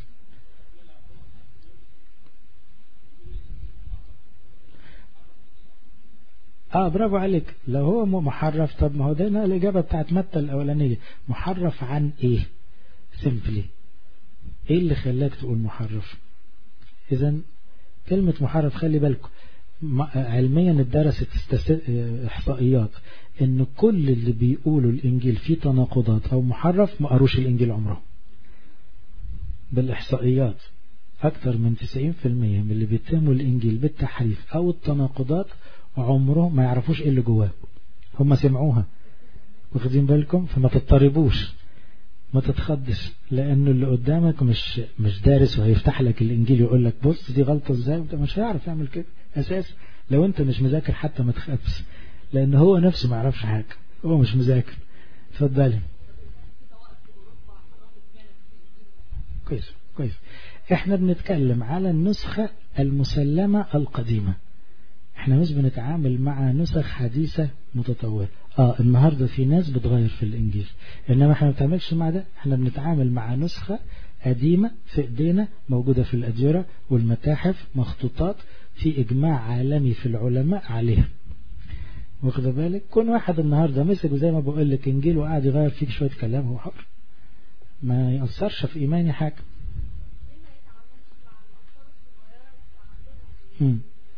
اه برافو عليك لو هو محرف طب ما هو ده الإجابة بتاعت متى الأولانية محرف عن إيه سيمبلي إيه اللي خلاك تقول محرف إذا كلمة محرف خلي بالكم علميا اتدرست إحصائيات إن كل اللي بيقولوا الإنجيل فيه تناقضات أو محرف ما قروش الإنجيل عمره بالإحصائيات أكثر من 90% من اللي بيتهموا الإنجيل بالتحريف أو التناقضات عمرهم ما يعرفوش إيه اللي جواه هم سمعوها واخدين بالكم فما تضطربوش ما تتخضش لأنه اللي قدامك مش مش دارس وهيفتح لك الإنجيل يقول لك بص دي غلطة إزاي وانت مش هيعرف يعمل كده أساس لو أنت مش مذاكر حتى ما تخافش لأن هو نفسه ما يعرفش حاجة هو مش مذاكر اتفضلي كويس كويس احنا بنتكلم على النسخة المسلمة القديمة احنا مش بنتعامل مع نسخ حديثة متطورة اه النهاردة في ناس بتغير في الانجيل انما احنا ما بنتعاملش مع ده احنا بنتعامل مع نسخة قديمة في ايدينا موجودة في الاديرة والمتاحف مخطوطات في اجماع عالمي في العلماء عليها واخد بالك كون واحد النهاردة مسك زي ما بقول لك انجيل وقاعد يغير فيك شوية كلام هو حر ما يأثرش في ايماني حاجة مم.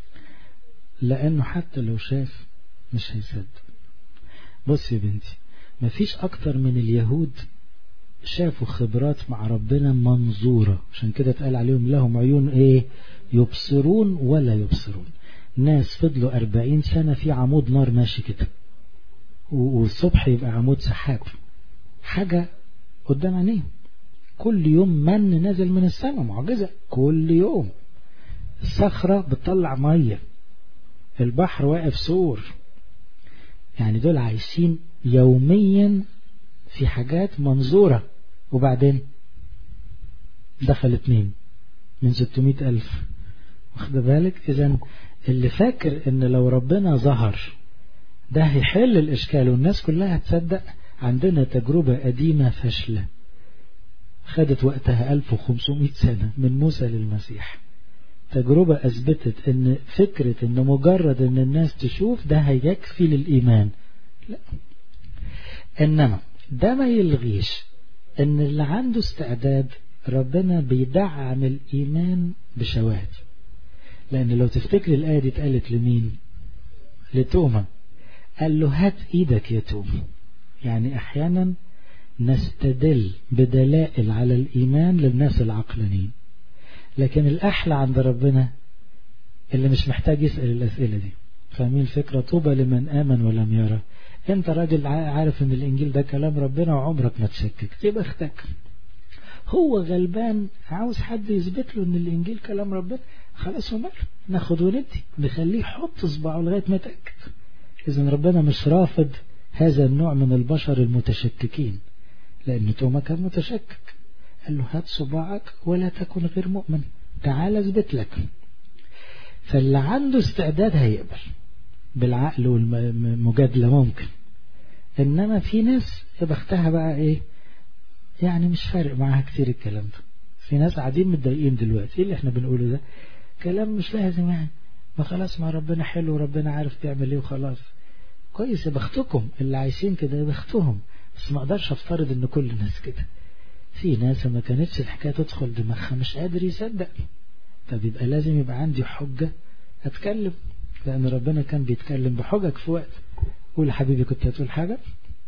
لأنه حتى لو شاف مش هيصدق بص يا بنتي مفيش أكتر من اليهود شافوا خبرات مع ربنا منظورة عشان كده اتقال عليهم لهم عيون ايه يبصرون ولا يبصرون ناس فضلوا أربعين سنة في عمود نار ماشي كده والصبح يبقى عمود سحاب حاجة قدام عينيهم كل يوم من نازل من السماء معجزة كل يوم الصخرة بتطلع مية البحر واقف سور يعني دول عايشين يوميا في حاجات منظورة وبعدين دخل اتنين من ستمائة ألف واخد بالك إذا اللي فاكر ان لو ربنا ظهر ده هيحل الإشكال والناس كلها تصدق عندنا تجربة قديمة فاشلة خدت وقتها 1500 سنة من موسى للمسيح تجربة أثبتت أن فكرة أن مجرد أن الناس تشوف ده هيكفي للإيمان لا إنما ده ما يلغيش أن اللي عنده استعداد ربنا بيدعم الإيمان بشواهد لأن لو تفتكر الآية دي اتقالت لمين لتوما قال له هات إيدك يا توما يعني أحيانا نستدل بدلائل على الإيمان للناس العقلانيين لكن الأحلى عند ربنا اللي مش محتاج يسأل الأسئلة دي فاهمين الفكرة طوبى لمن آمن ولم يرى انت راجل عارف ان الانجيل ده كلام ربنا وعمرك ما تشكك تبقى اختك هو غلبان عاوز حد يثبت له ان الانجيل كلام ربنا خلاص ومال ناخد وندي نخليه يحط صباعه لغايه ما يتاكد اذا ربنا مش رافض هذا النوع من البشر المتشككين لان توما كان متشكك قال له هات صباعك ولا تكن غير مؤمن تعال اثبت لك فاللي عنده استعداد هيقبل بالعقل والمجادلة ممكن انما في ناس بختها بقى ايه يعني مش فارق معاها كتير الكلام ده في ناس قاعدين متضايقين دلوقتي ايه اللي احنا بنقوله ده كلام مش لازم يعني ما خلاص ما ربنا حلو وربنا عارف تعمل ايه وخلاص كويس يا بختكم اللي عايشين كده يا بختهم بس ما اقدرش افترض ان كل الناس كده في ناس ما كانتش الحكاية تدخل دماغها مش قادر يصدق طب يبقى لازم يبقى عندي حجة اتكلم لان ربنا كان بيتكلم بحجج في وقت قول حبيبي كنت هتقول حاجة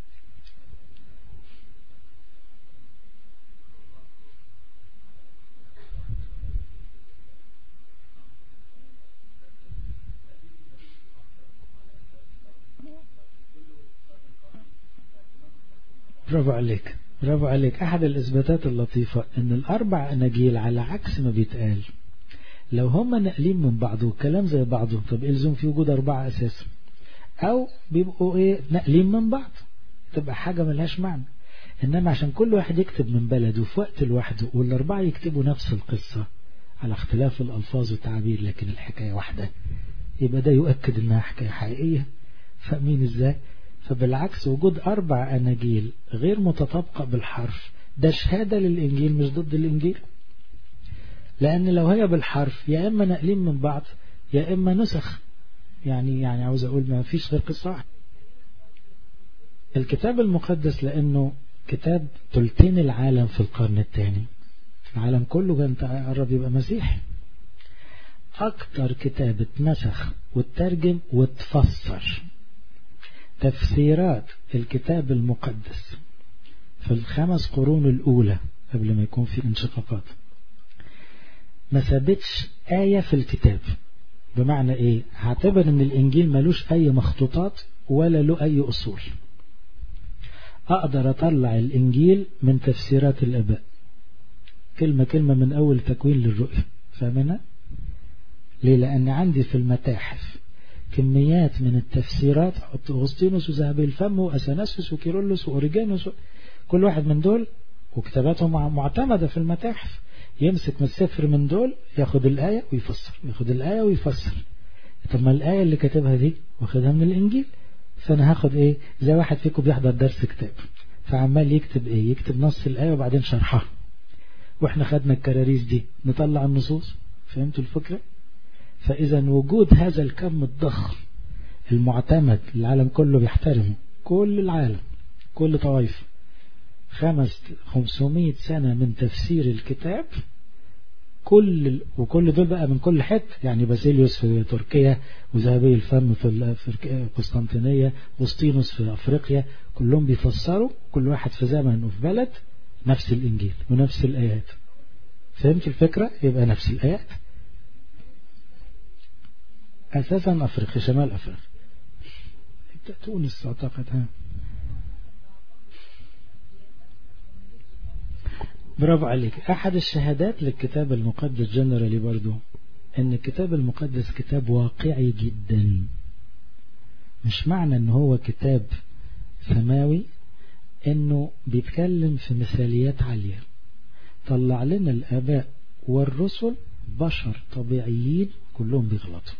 برافو عليك برافو عليك أحد الإثباتات اللطيفة أن الأربع أناجيل على عكس ما بيتقال لو هم نقلين من بعض وكلام زي بعضه طب إلزم في وجود أربعة أساسا أو بيبقوا إيه نقلين من بعض تبقى حاجة ملهاش معنى إنما عشان كل واحد يكتب من بلده في وقت لوحده والأربعة يكتبوا نفس القصة على اختلاف الألفاظ والتعابير لكن الحكاية واحدة يبقى ده يؤكد إنها حكاية حقيقية فاهمين إزاي فبالعكس وجود أربع أناجيل غير متطابقة بالحرف ده شهادة للإنجيل مش ضد الإنجيل لأن لو هي بالحرف يا إما نقلين من بعض يا إما نسخ يعني يعني عاوز أقول ما فيش غير قصة واحدة الكتاب المقدس لأنه كتاب تلتين العالم في القرن الثاني العالم كله كان قرب يبقى مسيحي أكتر كتاب اتنسخ واترجم واتفسر تفسيرات الكتاب المقدس في الخمس قرون الأولى قبل ما يكون في انشقاقات ما ثبتش آية في الكتاب بمعنى إيه هعتبر أن الإنجيل ملوش أي مخطوطات ولا له أي أصول أقدر أطلع الإنجيل من تفسيرات الأباء كلمة كلمة من أول تكوين للرؤية فاهمنا؟ ليه لأن عندي في المتاحف كميات من التفسيرات أغسطينوس وذهبي الفم وأثناسيوس وكيرلس وأوريجانوس كل واحد من دول وكتاباتهم معتمدة في المتاحف يمسك من السفر من دول ياخد الآية ويفسر ياخد الآية ويفسر طب ما الآية اللي كاتبها دي واخدها من الإنجيل فأنا هاخد إيه زي واحد فيكم بيحضر درس كتاب فعمال يكتب إيه يكتب نص الآية وبعدين شرحها وإحنا خدنا الكراريس دي نطلع النصوص فهمتوا الفكرة فإذا وجود هذا الكم الضخم المعتمد العالم كله بيحترمه كل العالم كل طوائف خمس خمسمائة سنة من تفسير الكتاب كل وكل دول بقى من كل حتة يعني باسيليوس في تركيا وذهبي الفم في قسطنطينية وسطينوس في أفريقيا كلهم بيفسروا كل واحد في زمن وفي بلد نفس الإنجيل ونفس الآيات فهمت الفكرة يبقى نفس الآيات أساسا أفريقيا شمال أفريقيا تونس أعتقد ها برافو عليك أحد الشهادات للكتاب المقدس جنرالي برضو أن الكتاب المقدس كتاب واقعي جدا مش معنى أنه هو كتاب سماوي أنه بيتكلم في مثاليات عالية طلع لنا الآباء والرسل بشر طبيعيين كلهم بيغلطوا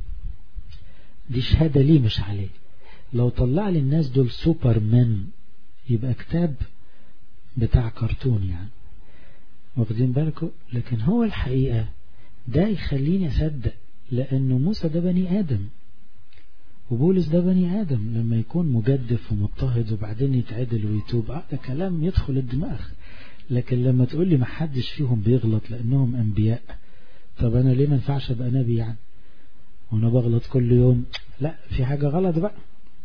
دي شهادة ليه مش عليه لو طلع لي الناس دول سوبر مان يبقى كتاب بتاع كرتون يعني واخدين بالكم لكن هو الحقيقة ده يخليني أصدق لأنه موسى ده بني آدم وبولس ده بني آدم لما يكون مجدف ومضطهد وبعدين يتعدل ويتوب آه ده كلام يدخل الدماغ لكن لما تقول لي ما حدش فيهم بيغلط لأنهم أنبياء طب أنا ليه ما ينفعش أبقى نبي يعني وأنا بغلط كل يوم لا في حاجة غلط بقى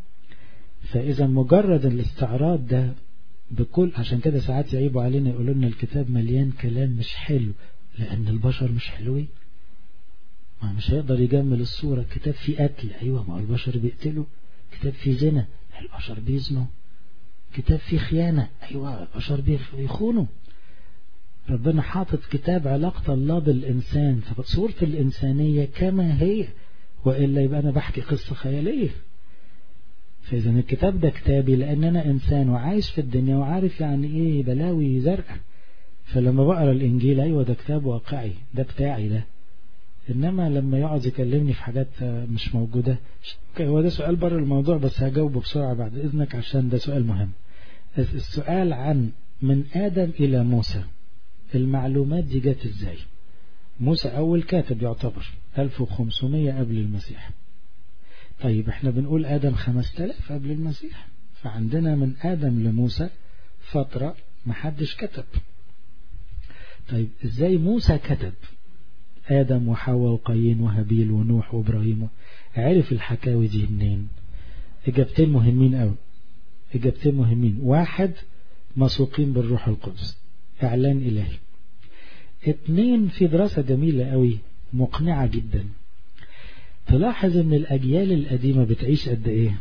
فإذا مجرد الاستعراض ده بكل عشان كده ساعات يعيبوا علينا يقولوا لنا الكتاب مليان كلام مش حلو لأن البشر مش حلوين ما مش هيقدر يجمل الصورة الكتاب فيه قتل أيوة ما البشر بيقتلوا كتاب فيه زنا البشر بيزنوا كتاب فيه خيانة أيوة البشر بيخونوا ربنا حاطط كتاب علاقة الله بالإنسان فصورة الإنسانية كما هي وإلا يبقى أنا بحكي قصة خيالية فإذا الكتاب ده كتابي لأن أنا إنسان وعايش في الدنيا وعارف يعني إيه بلاوي زرقاء فلما بقرأ الإنجيل أيوة ده كتاب واقعي ده بتاعي ده إنما لما يقعد يكلمني في حاجات مش موجودة هو ده سؤال بره الموضوع بس هجاوبه بسرعة بعد إذنك عشان ده سؤال مهم السؤال عن من آدم إلى موسى المعلومات دي جت إزاي موسى أول كاتب يعتبر 1500 قبل المسيح طيب احنا بنقول آدم 5000 قبل المسيح فعندنا من آدم لموسى فترة محدش كتب طيب ازاي موسى كتب آدم وحواء وقايين وهابيل ونوح وإبراهيم عرف الحكاوي دي منين إجابتين مهمين قوي إجابتين مهمين واحد مسوقين بالروح القدس إعلان إلهي اتنين في دراسة جميلة قوي مقنعة جدا تلاحظ ان الأجيال القديمة بتعيش قد ايه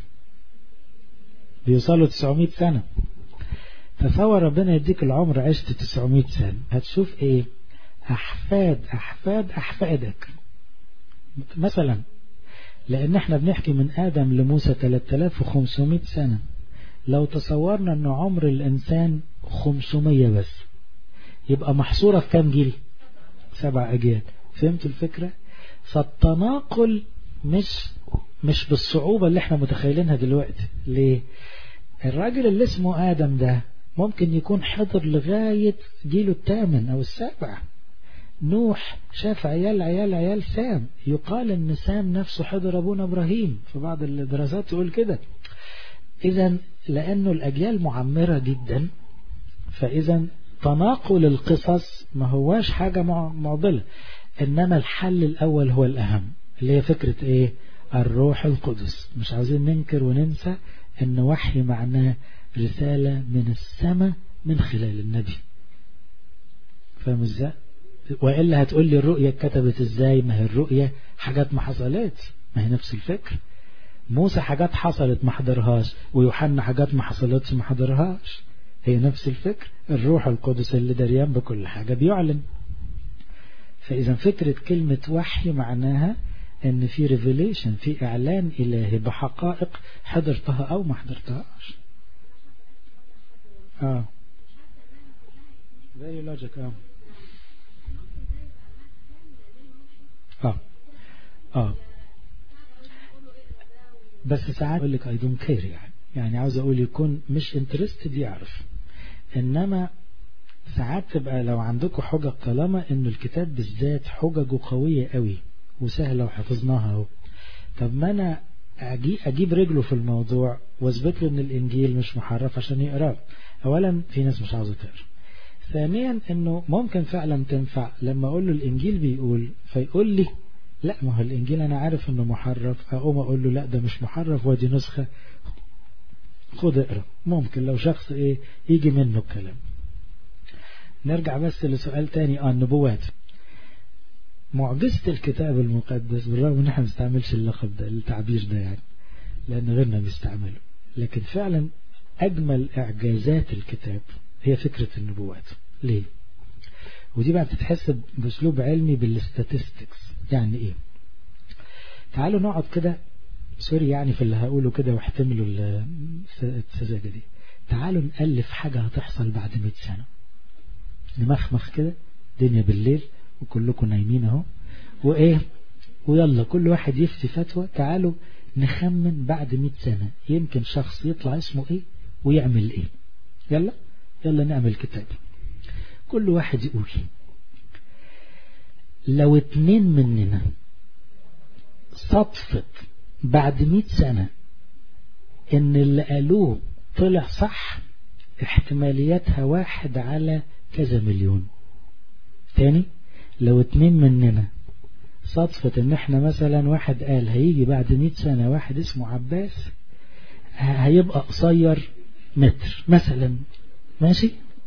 بيوصلوا 900 سنة تصور ربنا يديك العمر عشت 900 سنة هتشوف ايه أحفاد أحفاد أحفادك مثلا لأن احنا بنحكي من آدم لموسى 3500 سنة لو تصورنا أن عمر الإنسان 500 بس يبقى محصورة في كام جيل سبع أجيال فهمت الفكرة فالتناقل مش مش بالصعوبة اللي احنا متخيلينها دلوقتي ليه الراجل اللي اسمه آدم ده ممكن يكون حضر لغاية جيله الثامن أو السابع نوح شاف عيال عيال عيال سام يقال ان سام نفسه حضر ابونا ابراهيم في بعض الدراسات يقول كده اذا لانه الاجيال معمرة جدا فاذا تناقل القصص ما هواش حاجة معضلة انما الحل الاول هو الاهم اللي هي فكرة ايه الروح القدس مش عاوزين ننكر وننسى ان وحي معناه رسالة من السماء من خلال النبي فاهم ازاي وإلا هتقول لي الرؤية اتكتبت ازاي ما هي الرؤية حاجات ما حصلتش ما هي نفس الفكر موسى حاجات حصلت ما حضرهاش ويوحنا حاجات ما حصلتش ما حضرهاش هي نفس الفكر الروح القدس اللي دريان بكل حاجة بيعلن فإذا فكرة كلمة وحي معناها ان في ريفيليشن في اعلان الهي بحقائق حضرتها او ما حضرتهاش اه زي لوجيك اه اه اه بس ساعات اقول لك اي دونت كير يعني يعني عاوز اقول يكون مش انترستد يعرف انما ساعات تبقى لو عندكم حجج طالما انه الكتاب بالذات حججه قوية قوي وسهلة وحفظناها اهو طب ما انا أجي اجيب رجله في الموضوع واثبت له ان الانجيل مش محرف عشان يقراه اولا في ناس مش عاوزه تقرا ثانيا انه ممكن فعلا تنفع لما اقول له الانجيل بيقول فيقول لي لا ما هو الانجيل انا عارف انه محرف اقوم اقول له لا ده مش محرف ودي نسخة خد اقرا ممكن لو شخص ايه يجي منه الكلام نرجع بس لسؤال تاني اه النبوات معجزة الكتاب المقدس بالرغم ان احنا ما بنستعملش اللقب ده التعبير ده يعني لان غيرنا بيستعمله لكن فعلا اجمل اعجازات الكتاب هي فكرة النبوات ليه ودي بقى بتتحسب باسلوب علمي بالاستاتستكس يعني ايه تعالوا نقعد كده سوري يعني في اللي هقوله كده واحتملوا السذاجة دي تعالوا نألف حاجة هتحصل بعد 100 سنة نمخمخ كده دنيا بالليل وكلكم نايمين اهو وايه ويلا كل واحد يفتي فتوى تعالوا نخمن بعد 100 سنة يمكن شخص يطلع اسمه ايه ويعمل ايه يلا يلا نعمل كتاب كل واحد يقول لو اتنين مننا صدفت بعد 100 سنة ان اللي قالوه طلع صح احتمالياتها واحد على كذا مليون تاني لو اتنين مننا صدفة ان احنا مثلا واحد قال هيجي بعد 100 سنة واحد اسمه عباس هيبقى قصير متر مثلا ماشي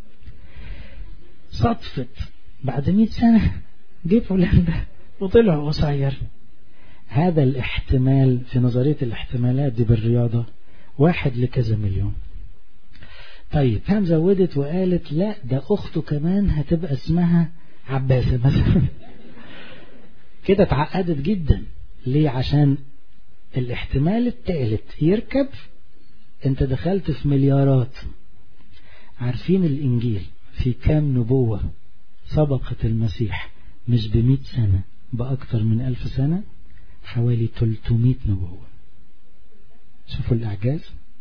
صدفة بعد 100 سنة جه فلان ده وطلع قصير هذا الاحتمال في نظرية الاحتمالات دي بالرياضة واحد لكذا مليون طيب هم زودت وقالت لا ده أخته كمان هتبقى اسمها عباسة مثلا كده اتعقدت جدا ليه عشان الاحتمال الثالث يركب انت دخلت في مليارات عارفين الانجيل في كام نبوة سبقت المسيح مش بمئة سنة بأكتر من ألف سنة حوالي 300 نبوة شوفوا الإعجاز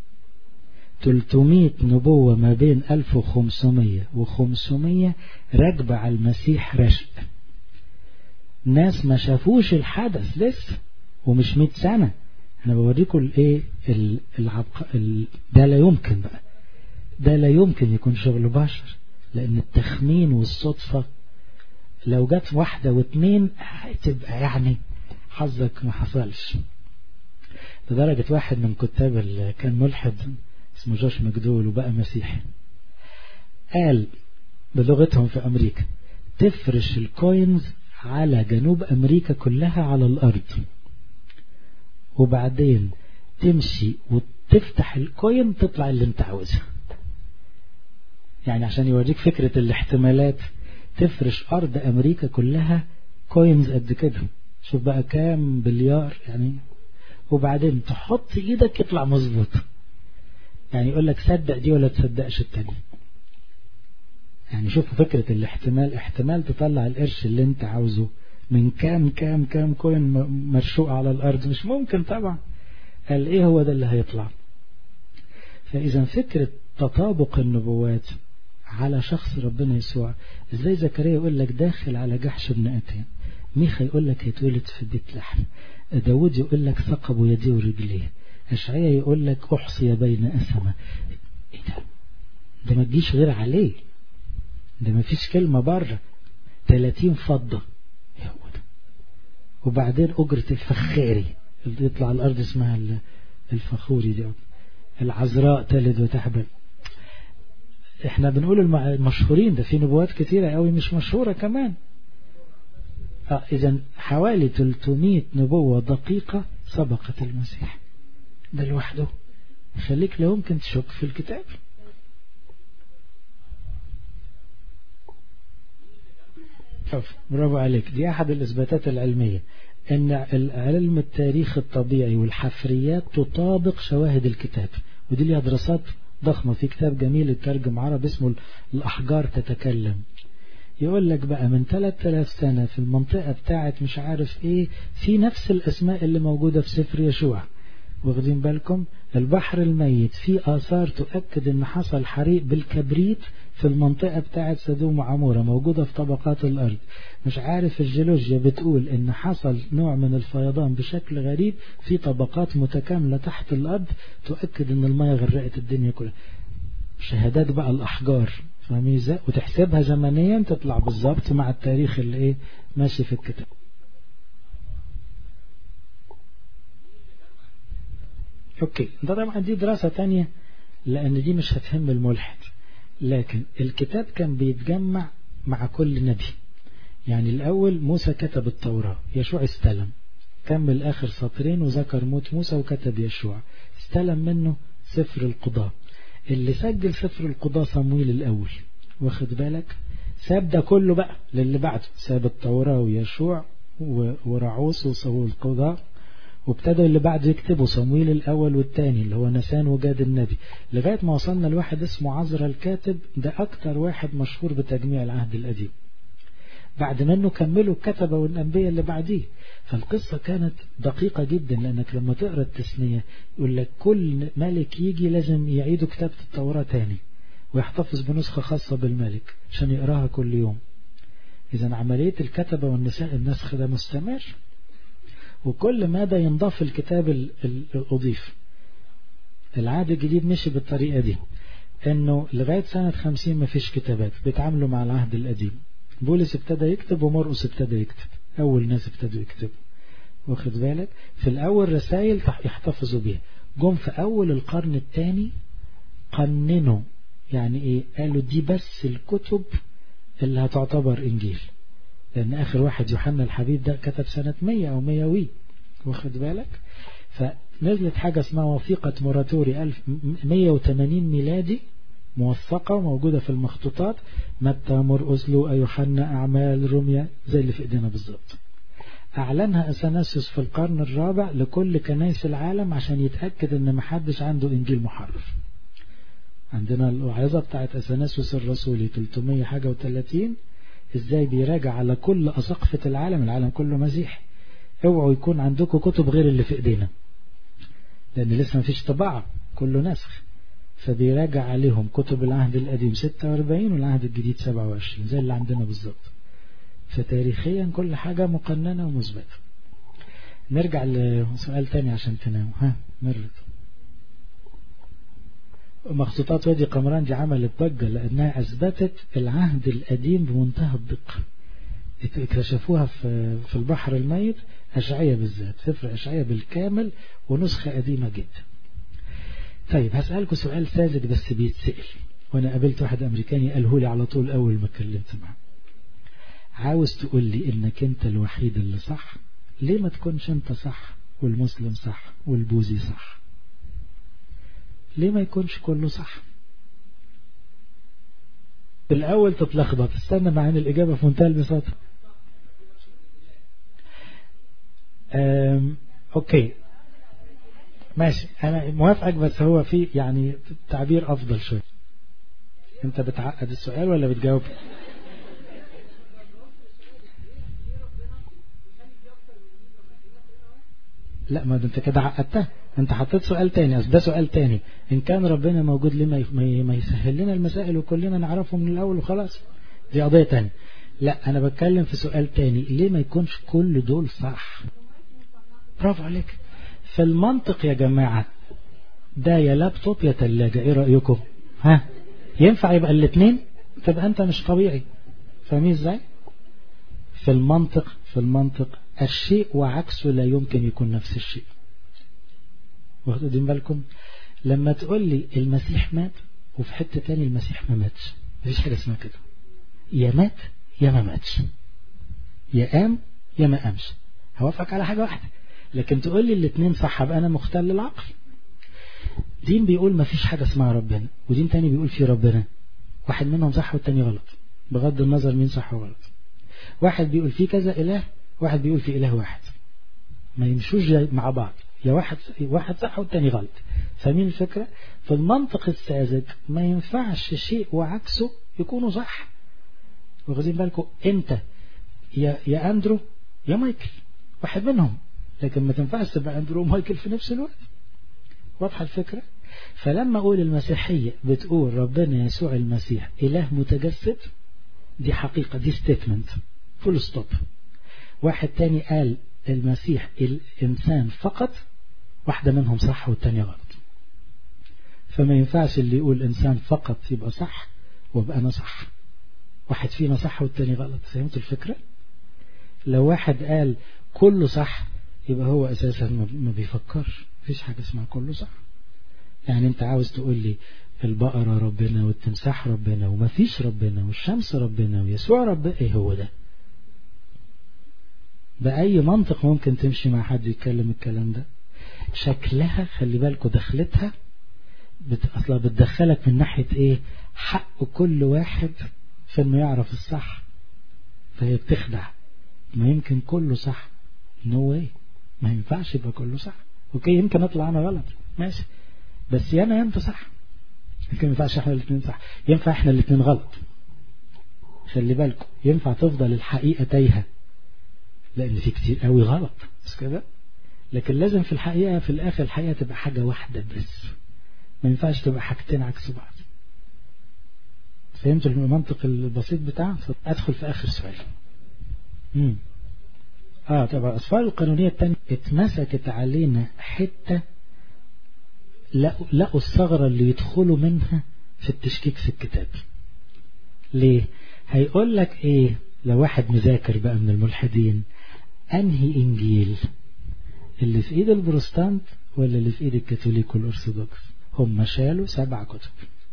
300 نبوة ما بين 1500 و500 راكبة على المسيح رشق ناس ما شافوش الحدث لسه ومش 100 سنة انا بوريكم الايه العبق... ال... ده لا يمكن بقى ده لا يمكن يكون شغل بشر لان التخمين والصدفة لو جت واحدة واثنين هتبقى يعني حظك ما حصلش لدرجة واحد من كتاب اللي كان ملحد اسمه جوش مجدول وبقى مسيحي قال بلغتهم في أمريكا تفرش الكوينز على جنوب أمريكا كلها على الأرض وبعدين تمشي وتفتح الكوين تطلع اللي انت عاوزها يعني عشان يوريك فكرة الاحتمالات تفرش أرض أمريكا كلها كوينز قد كده شوف بقى كام بليار يعني وبعدين تحط ايدك يطلع مظبوط يعني يقول لك صدق دي ولا تصدقش التاني يعني شوفوا فكرة الاحتمال احتمال تطلع القرش اللي انت عاوزه من كام كام كام كوين مرشوق على الارض مش ممكن طبعا قال ايه هو ده اللي هيطلع فاذا فكرة تطابق النبوات على شخص ربنا يسوع ازاي زكريا يقول لك داخل على جحش ابن اتان ميخا يقول لك هيتولد في بيت لحم داود يقول لك ثقب يديه ورجليه اشعيا يقول لك احصي بين اسمه ايه ده ده ما تجيش غير عليه ده ما فيش كلمة بره 30 فضة هو ده وبعدين أجرة الفخاري اللي يطلع الأرض اسمها الفخوري دي العذراء تلد وتحبل احنا بنقول المشهورين ده في نبوات كتيرة قوي مش مشهورة كمان اه اذا حوالي 300 نبوة دقيقة سبقت المسيح ده لوحده يخليك لا يمكن تشك في الكتاب شوف برافو عليك دي أحد الإثباتات العلمية أن علم التاريخ الطبيعي والحفريات تطابق شواهد الكتاب ودي ليها دراسات ضخمة في كتاب جميل اترجم عربي اسمه الأحجار تتكلم يقول لك بقى من 3000 سنة في المنطقة بتاعت مش عارف ايه في نفس الأسماء اللي موجودة في سفر يشوع واخدين بالكم البحر الميت في آثار تؤكد ان حصل حريق بالكبريت في المنطقة بتاعت سدوم وعمورة موجودة في طبقات الأرض مش عارف الجيولوجيا بتقول ان حصل نوع من الفيضان بشكل غريب في طبقات متكاملة تحت الأرض تؤكد ان المياه غرقت الدنيا كلها شهادات بقى الأحجار فاهمين ازاي وتحسبها زمنيا تطلع بالظبط مع التاريخ اللي ايه ماشي في الكتاب اوكي ده طبعا دي دراسة تانية لان دي مش هتهم الملحد لكن الكتاب كان بيتجمع مع كل نبي يعني الاول موسى كتب التوراة يشوع استلم كمل اخر سطرين وذكر موت موسى وكتب يشوع استلم منه سفر القضاء اللي سجل سفر القضاء صمويل الاول واخد بالك ساب ده كله بقى للي بعده ساب التوراة ويشوع ورعوس وصول القضاء وابتدوا اللي بعده يكتبوا صمويل الأول والثاني اللي هو نسان وجاد النبي لغاية ما وصلنا لواحد اسمه عزرا الكاتب ده أكتر واحد مشهور بتجميع العهد القديم بعد منه كملوا الكتبة والأنبياء اللي بعديه فالقصة كانت دقيقة جدا لأنك لما تقرأ التسنية يقول لك كل ملك يجي لازم يعيدوا كتابة التوراة تاني ويحتفظ بنسخة خاصة بالملك عشان يقراها كل يوم إذا عملية الكتبة والنساء النسخ ده مستمر وكل ماذا ينضاف الكتاب الأضيف العهد الجديد مشي بالطريقة دي انه لغاية سنة خمسين ما فيش كتابات بيتعاملوا مع العهد القديم بولس ابتدى يكتب ومرقس ابتدى يكتب اول ناس ابتدوا يكتبوا واخد بالك في الاول رسائل يحتفظوا بيها جم في اول القرن الثاني قننوا يعني ايه قالوا دي بس الكتب اللي هتعتبر انجيل لأن آخر واحد يوحنا الحبيب ده كتب سنة 100 أو 100 وي واخد بالك فنزلت حاجة اسمها وثيقة موراتوري 180 ميلادي موثقة موجودة في المخطوطات متى مرقس لوقا يوحنا أعمال روميا زي اللي في إيدينا بالظبط أعلنها أثناسيوس في القرن الرابع لكل كنائس العالم عشان يتأكد أن محدش عنده إنجيل محرف عندنا الوعظة بتاعت أثناسيوس الرسولي 300 حاجة و30 ازاي بيراجع على كل أساقفة العالم العالم كله مسيحي اوعوا يكون عندكم كتب غير اللي في ايدينا لان لسه مفيش طباعة كله نسخ فبيراجع عليهم كتب العهد القديم 46 والعهد الجديد 27 زي اللي عندنا بالظبط فتاريخيا كل حاجة مقننة ومثبتة نرجع لسؤال تاني عشان تنام ها مرت مخطوطات وادي قمران دي عملت ضجة لأنها أثبتت العهد القديم بمنتهى الدقة اكتشفوها في في البحر الميت أشعية بالذات سفر أشعية بالكامل ونسخة قديمة جدا طيب هسألكم سؤال ساذج بس بيتسأل وأنا قابلت واحد أمريكاني قاله لي على طول أول ما اتكلمت معه عاوز تقول لي إنك أنت الوحيد اللي صح ليه ما تكونش أنت صح والمسلم صح والبوذي صح ليه ما يكونش كله صح في الأول تتلخبط استنى معانا الإجابة في منتهى البساطة أوكي ماشي أنا موافقك بس هو في يعني تعبير أفضل شوي أنت بتعقد السؤال ولا بتجاوب لا ما انت كده عقدتها انت حطيت سؤال تاني اصل ده سؤال تاني ان كان ربنا موجود ليه ما يسهل لنا المسائل وكلنا نعرفه من الاول وخلاص دي قضية تانية لا انا بتكلم في سؤال تاني ليه ما يكونش كل دول صح برافو عليك في المنطق يا جماعة ده يا لابتوب يا تلاجة ايه رأيكم ها ينفع يبقى الاثنين تبقى انت مش طبيعي فاهمين ازاي في المنطق في المنطق الشيء وعكسه لا يمكن يكون نفس الشيء واخدين بالكم لما تقول لي المسيح مات وفي حتة تاني المسيح ما ماتش مفيش حاجة اسمها كده يا مات يا ما ماتش يا قام يا ما قامش هوافقك على حاجة واحدة لكن تقول لي الاثنين صح ابقى انا مختل العقل دين بيقول ما فيش حاجة اسمها ربنا ودين تاني بيقول في ربنا واحد منهم صح والتاني غلط بغض النظر مين صح وغلط واحد بيقول في كذا إله واحد بيقول في إله واحد ما يمشوش مع بعض يا واحد واحد صح والتاني غلط فاهمين الفكرة في المنطق الساذج ما ينفعش شيء وعكسه يكونوا صح واخدين بالكم انت يا يا اندرو يا مايكل واحد منهم لكن ما تنفعش تبقى اندرو ومايكل في نفس الوقت واضحة الفكرة فلما أقول المسيحية بتقول ربنا يسوع المسيح إله متجسد دي حقيقة دي ستيتمنت فول ستوب واحد تاني قال المسيح الإنسان فقط واحدة منهم صح والتانية غلط فما ينفعش اللي يقول إنسان فقط يبقى صح وابقى أنا صح واحد فينا صح والتاني غلط فهمت الفكرة لو واحد قال كله صح يبقى هو أساسا ما بيفكرش مفيش حاجة اسمها كله صح يعني انت عاوز تقول لي البقرة ربنا والتمساح ربنا ومفيش ربنا والشمس ربنا ويسوع ربنا ايه هو ده بأي منطق ممكن تمشي مع حد يتكلم الكلام ده شكلها خلي بالكوا دخلتها بت... اصلا بتدخلك من ناحية ايه حق كل واحد في انه يعرف الصح فهي بتخدع ما يمكن كله صح نو no way ما ينفعش يبقى كله صح اوكي يمكن اطلع انا غلط ماشي بس يا انا يا انت صح يمكن ما ينفعش احنا الاثنين صح ينفع احنا الاثنين غلط خلي بالكم ينفع تفضل الحقيقة تايهة لان في كتير قوي غلط بس كده لكن لازم في الحقيقة في الاخر الحقيقة تبقى حاجة واحدة بس ما ينفعش تبقى حاجتين عكس بعض فهمت المنطق البسيط بتاعه ادخل في اخر سؤال امم اه طبعا الأسفار القانونية التانية اتمسكت علينا حتة لقوا الثغرة اللي يدخلوا منها في التشكيك في الكتاب ليه هيقول لك ايه لو واحد مذاكر بقى من الملحدين انهي انجيل اللي في ايد البروستانت ولا اللي في ايد الكاثوليك والارثوذكس هم شالوا سبع كتب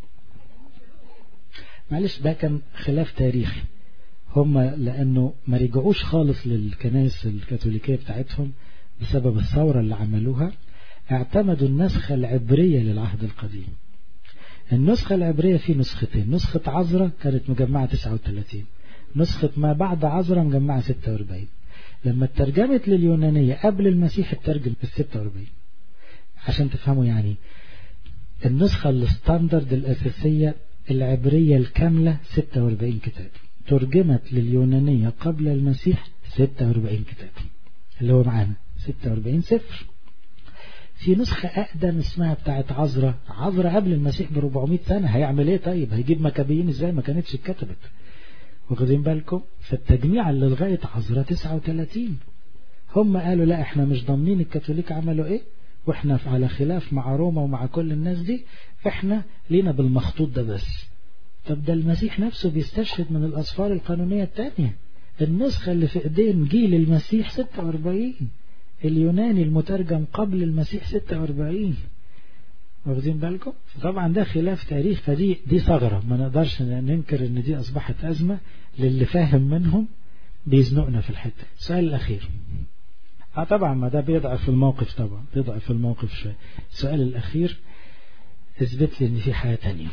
معلش ده كان خلاف تاريخي هم لأنه ما رجعوش خالص للكنائس الكاثوليكية بتاعتهم بسبب الثورة اللي عملوها اعتمدوا النسخة العبرية للعهد القديم النسخة العبرية في نسختين نسخة عزرة كانت مجمعة 39 نسخة ما بعد عزرة مجمعة 46 لما اترجمت لليونانية قبل المسيح اترجم ال 46 عشان تفهموا يعني النسخة الستاندرد الأساسية العبرية الكاملة 46 كتاب ترجمت لليونانية قبل المسيح 46 كتاب اللي هو معانا 46 سفر في نسخة أقدم اسمها بتاعت عزرة عزرة قبل المسيح ب 400 سنة هيعمل ايه طيب هيجيب مكابيين ازاي ما كانتش اتكتبت واخدين بالكم فالتجميع اللي لغاية عزرة 39 هم قالوا لا احنا مش ضامنين الكاثوليك عملوا ايه واحنا على خلاف مع روما ومع كل الناس دي احنا لينا بالمخطوط ده بس طب ده المسيح نفسه بيستشهد من الأسفار القانونية الثانية النسخة اللي في ايدين جيل المسيح 46 اليوناني المترجم قبل المسيح 46 واخدين بالكم طبعا ده خلاف تاريخ فدي دي ثغرة ما نقدرش ننكر ان دي اصبحت ازمة للي فاهم منهم بيزنقنا في الحتة السؤال الاخير اه طبعا ما ده بيضعف الموقف طبعا بيضعف الموقف شوية السؤال الاخير اثبت لي ان في حياة تانية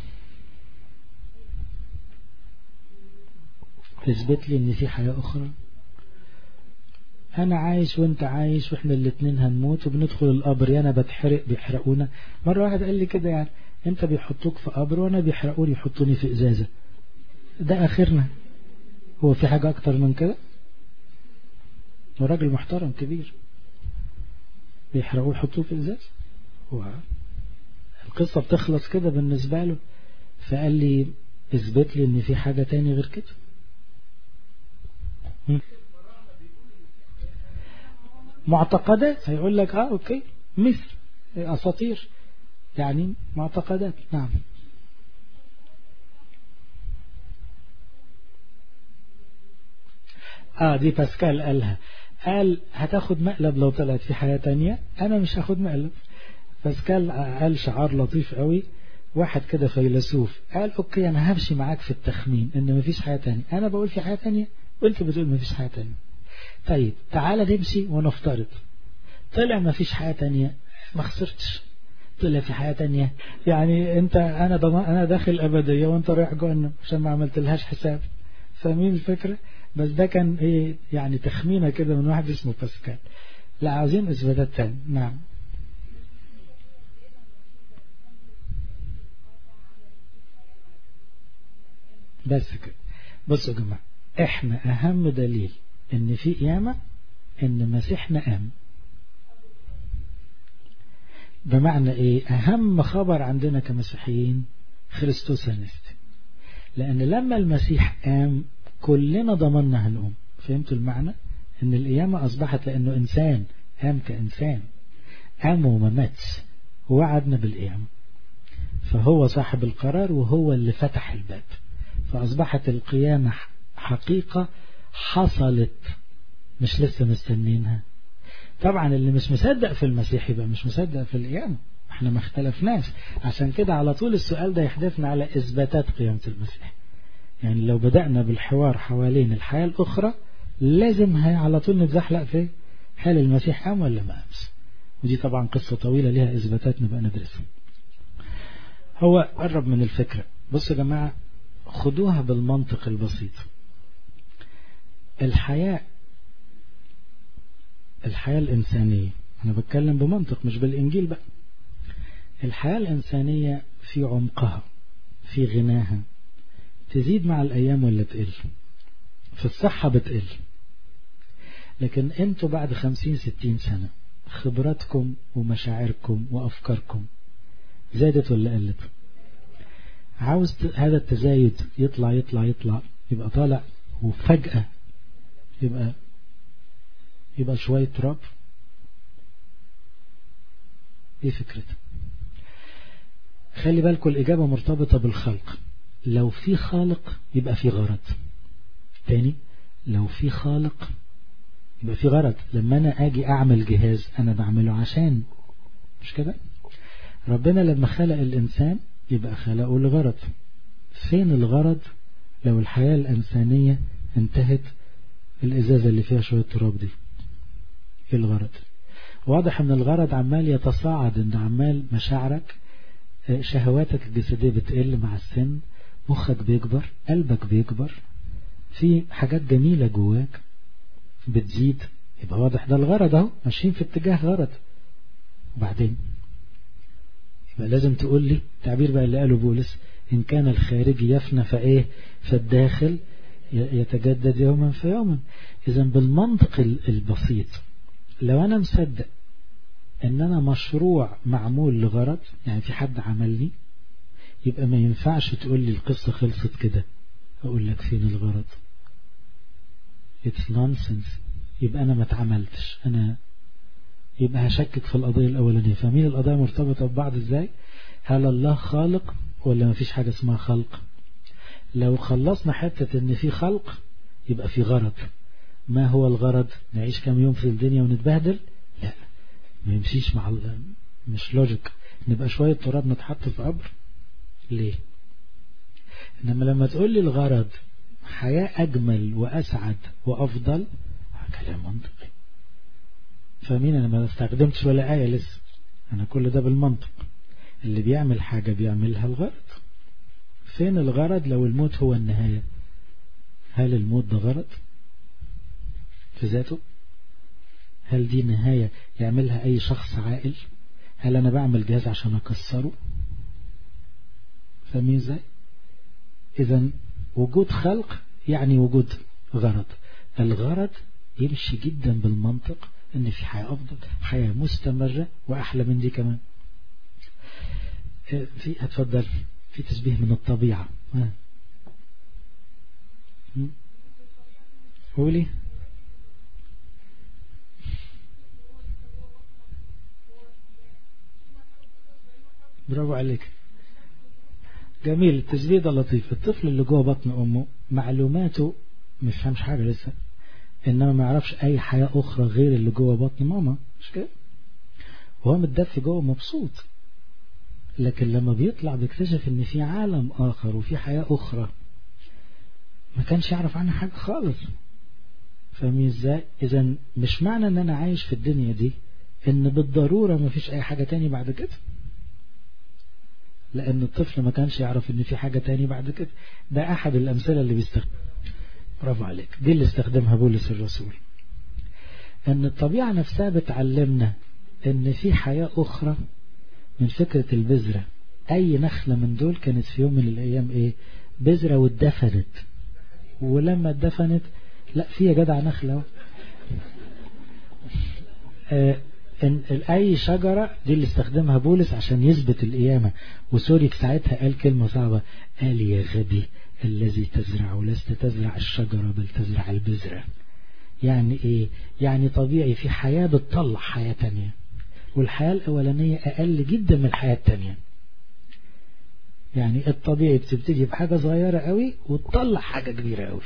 اثبت لي ان في حياة اخرى انا عايش وانت عايش واحنا الاتنين هنموت وبندخل القبر يا انا بتحرق بيحرقونا مرة واحد قال لي كده يعني انت بيحطوك في قبر وانا بيحرقوني يحطوني في ازازة ده اخرنا هو في حاجة اكتر من كده وراجل محترم كبير بيحرقوه يحطوه في ازاز القصة بتخلص كده بالنسبة له فقال لي اثبت لي ان في حاجة تاني غير كده معتقدات هيقول لك اه اوكي مثل اساطير يعني معتقدات نعم اه دي باسكال قالها قال هتاخد مقلب لو طلعت في حياة تانية انا مش هاخد مقلب باسكال قال شعار لطيف قوي واحد كده فيلسوف قال اوكي انا همشي معاك في التخمين ان مفيش حياة تانية انا بقول في حياة تانية وانت بتقول مفيش حياة تانية طيب تعالى نمشي ونفترض طلع مفيش حياة تانية ما خسرتش طلع في حياة تانية يعني انت انا ضمان انا داخل ابدية وانت رايح جهنم عشان ما عملت لهاش حساب فاهمين الفكرة بس ده كان ايه يعني تخمينة كده من واحد اسمه باسكال لا عاوزين اثباتات تاني نعم بس كده بصوا يا جماعة احنا اهم دليل ان في قيامة ان مسيحنا قام بمعنى ايه اهم خبر عندنا كمسيحيين خريستوس هنستي لان لما المسيح قام كلنا ضمننا هنقوم فهمتوا المعنى ان القيامة اصبحت لانه انسان قام كانسان قام وما ماتش ووعدنا بالقيامة فهو صاحب القرار وهو اللي فتح الباب فأصبحت القيامة حقيقة حصلت مش لسه مستنينها طبعا اللي مش مصدق في المسيح يبقى مش مصدق في القيامة احنا ما اختلفناش عشان كده على طول السؤال ده يحدثنا على إثباتات قيامة المسيح يعني لو بدأنا بالحوار حوالين الحياة الأخرى لازم هي على طول نتزحلق في هل المسيح قام ولا ما قامش ودي طبعا قصة طويلة ليها إثباتات نبقى ندرسها هو قرب من الفكرة بصوا يا جماعة خدوها بالمنطق البسيط الحياة الحياة الإنسانية أنا بتكلم بمنطق مش بالإنجيل بقى الحياة الإنسانية في عمقها في غناها تزيد مع الأيام ولا تقل في الصحة بتقل لكن انتوا بعد خمسين ستين سنة خبراتكم ومشاعركم وأفكاركم زادت ولا قلت عاوز هذا التزايد يطلع يطلع يطلع يبقى طالع وفجأة يبقى يبقى شوية تراب ايه فكرته خلي بالكم الإجابة مرتبطة بالخلق لو في خالق يبقى في غرض تاني لو في خالق يبقى في غرض لما أنا أجي أعمل جهاز أنا بعمله عشان مش كده ربنا لما خلق الإنسان يبقى خلقه لغرض فين الغرض لو الحياة الإنسانية انتهت الإزازة اللي فيها شوية تراب دي ايه الغرض واضح ان الغرض عمال يتصاعد ان عمال مشاعرك شهواتك الجسدية بتقل مع السن مخك بيكبر قلبك بيكبر في حاجات جميلة جواك بتزيد يبقى واضح ده الغرض اهو ماشيين في اتجاه غرض وبعدين يبقى لازم تقول لي تعبير بقى اللي قاله بولس إن كان الخارجي يفنى فإيه فالداخل يتجدد يوما فيوما إذا بالمنطق البسيط لو أنا مصدق إن أنا مشروع معمول لغرض يعني في حد عملني يبقى ما ينفعش تقول لي القصة خلصت كده أقول لك فين الغرض it's nonsense يبقى أنا ما اتعملتش أنا يبقى هشكك في القضية الأولانية فمين القضايا مرتبطة ببعض ازاي هل الله خالق ولا ما فيش حاجة اسمها خلق لو خلصنا حتة ان في خلق يبقى في غرض ما هو الغرض نعيش كم يوم في الدنيا ونتبهدل لا ما يمشيش مع مش لوجيك نبقى شوية تراب نتحط في قبر ليه انما لما تقول لي الغرض حياة اجمل واسعد وافضل كلام منطقي فاهمين انا ما استخدمتش ولا آية لسه انا كل ده بالمنطق اللي بيعمل حاجة بيعملها الغرض فين الغرض لو الموت هو النهاية هل الموت ده غرض في ذاته هل دي نهاية يعملها اي شخص عاقل هل انا بعمل جهاز عشان اكسره فاهمين ازاي اذا وجود خلق يعني وجود غرض الغرض يمشي جدا بالمنطق ان في حياة افضل حياة مستمرة واحلى من دي كمان في اتفضل في تشبيه من الطبيعة قولي برافو عليك جميل التشبيه ده لطيف الطفل اللي جوه بطن امه معلوماته مش فهمش حاجة لسه انما ما يعرفش اي حياة اخرى غير اللي جوه بطن ماما مش كده وهو متدفي جوه مبسوط لكن لما بيطلع بيكتشف ان في عالم اخر وفي حياة اخرى ما كانش يعرف عنها حاجة خالص فاهمين ازاي اذا مش معنى ان انا عايش في الدنيا دي ان بالضرورة ما فيش اي حاجة تاني بعد كده لان الطفل ما كانش يعرف ان في حاجة تاني بعد كده ده احد الامثلة اللي بيستخدم برافو عليك دي اللي استخدمها بولس الرسول ان الطبيعة نفسها بتعلمنا ان في حياة اخرى من فكرة البذرة اي نخلة من دول كانت في يوم من الايام ايه بذرة واتدفنت ولما اتدفنت لا في يا جدع نخلة آه إن أي شجرة دي اللي استخدمها بولس عشان يثبت القيامة وسوري ساعتها قال كلمة صعبة قال يا غبي الذي تزرع لست تزرع الشجرة بل تزرع البذرة يعني ايه يعني طبيعي في حياة بتطلع حياة تانية والحياة الأولانية أقل جدا من الحياة التانية يعني الطبيعي بتبتدي بحاجة صغيرة قوي وتطلع حاجة كبيرة قوي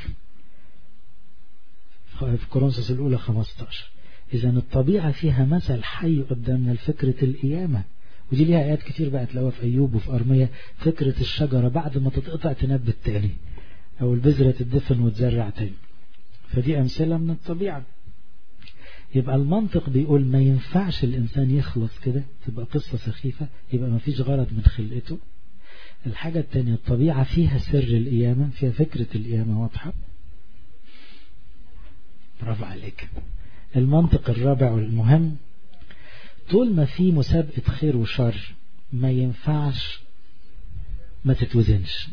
في كورنثوس الأولى 15 إذا الطبيعة فيها مثل حي قدامنا لفكرة القيامة ودي ليها آيات كتير بقى تلاقوها في أيوب وفي أرمية فكرة الشجرة بعد ما تتقطع تنبت تاني أو البذرة تدفن وتزرع تاني فدي أمثلة من الطبيعة يبقى المنطق بيقول ما ينفعش الإنسان يخلص كده تبقى قصة سخيفة يبقى ما فيش غرض من خلقته الحاجة التانية الطبيعة فيها سر القيامة فيها فكرة القيامة واضحة برافو عليك المنطق الرابع والمهم طول ما في مسابقة خير وشر ما ينفعش ما تتوزنش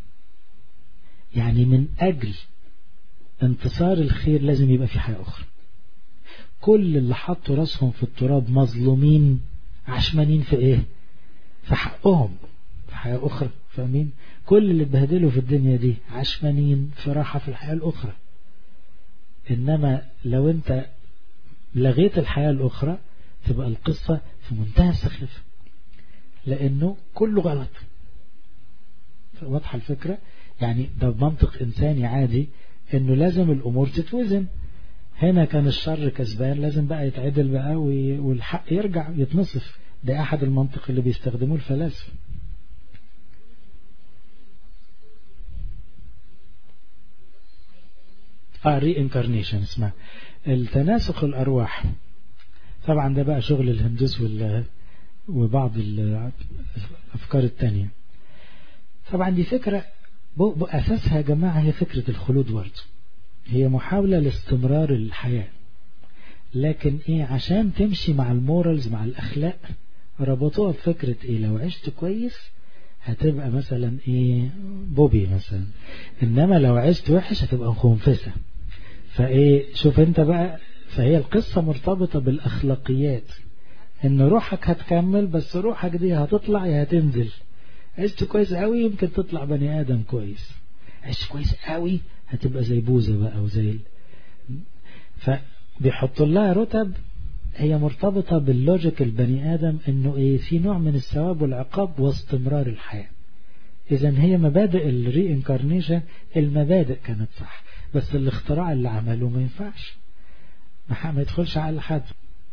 يعني من أجل انتصار الخير لازم يبقى في حياة أخرى كل اللي حطوا راسهم في التراب مظلومين عشمانين في ايه في حقهم في حياة أخرى فاهمين كل اللي اتبهدلوا في الدنيا دي عشمانين في راحة في الحياة الأخرى إنما لو أنت لغيت الحياة الأخرى تبقى القصة في منتهى السخافة لأنه كله غلط واضحة الفكرة يعني ده بمنطق إنساني عادي إنه لازم الأمور تتوزن هنا كان الشر كسبان لازم بقى يتعدل بقى والحق يرجع يتنصف ده أحد المنطق اللي بيستخدموه الفلاسفة اه ري انكارنيشن اسمها التناسخ الأرواح طبعا ده بقى شغل الهندوس وال وبعض الأفكار التانية طبعا دي فكرة أساسها يا جماعة هي فكرة الخلود برضه هي محاولة لاستمرار الحياة لكن ايه عشان تمشي مع المورالز مع الأخلاق ربطوها بفكرة ايه لو عشت كويس هتبقى مثلا ايه بوبي مثلا انما لو عشت وحش هتبقى خنفسة فايه شوف انت بقى فهي القصة مرتبطة بالأخلاقيات ان روحك هتكمل بس روحك دي هتطلع يا هتنزل عشت كويس قوي يمكن تطلع بني آدم كويس عشت كويس قوي هتبقى زي بوزة بقى وزي ال... فبيحطوا لها رتب هي مرتبطة باللوجيك البني آدم انه ايه في نوع من الثواب والعقاب واستمرار الحياة اذا هي مبادئ الري انكارنيشن المبادئ كانت صح بس الاختراع اللي عمله ما ينفعش ما يدخلش على حد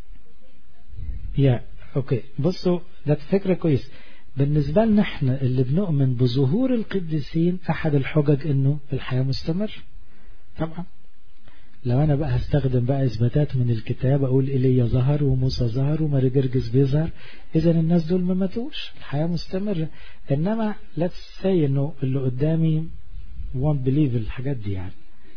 يا اوكي بصوا ده فكرة كويس بالنسبة لنا احنا اللي بنؤمن بظهور القديسين احد الحجج انه الحياة مستمر طبعا لو انا بقى هستخدم بقى اثباتات من الكتاب اقول ايليا ظهر وموسى ظهر وماري جرجس بيظهر اذا الناس دول ما ماتوش الحياة مستمرة انما let's say انه اللي قدامي won't believe الحاجات دي يعني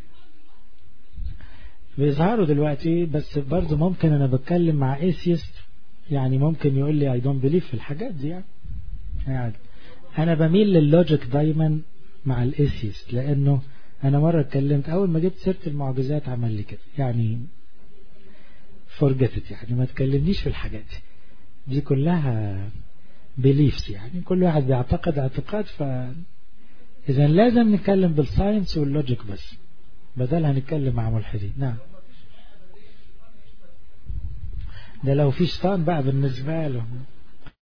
بيظهروا دلوقتي بس برضو ممكن انا بتكلم مع ايثيست يعني ممكن يقول لي I don't believe في الحاجات دي يعني. يعني انا بميل لللوجيك دايما مع الايثيست لانه انا مرة اتكلمت اول ما جبت سيرة المعجزات عمل لي كده يعني forget يعني ما تكلمنيش في الحاجات دي دي كلها بيليفز يعني كل واحد بيعتقد اعتقاد ف إذا لازم نتكلم بالساينس واللوجيك بس بدل هنتكلم مع ملحدين نعم ده لو في شيطان بقى بالنسبة له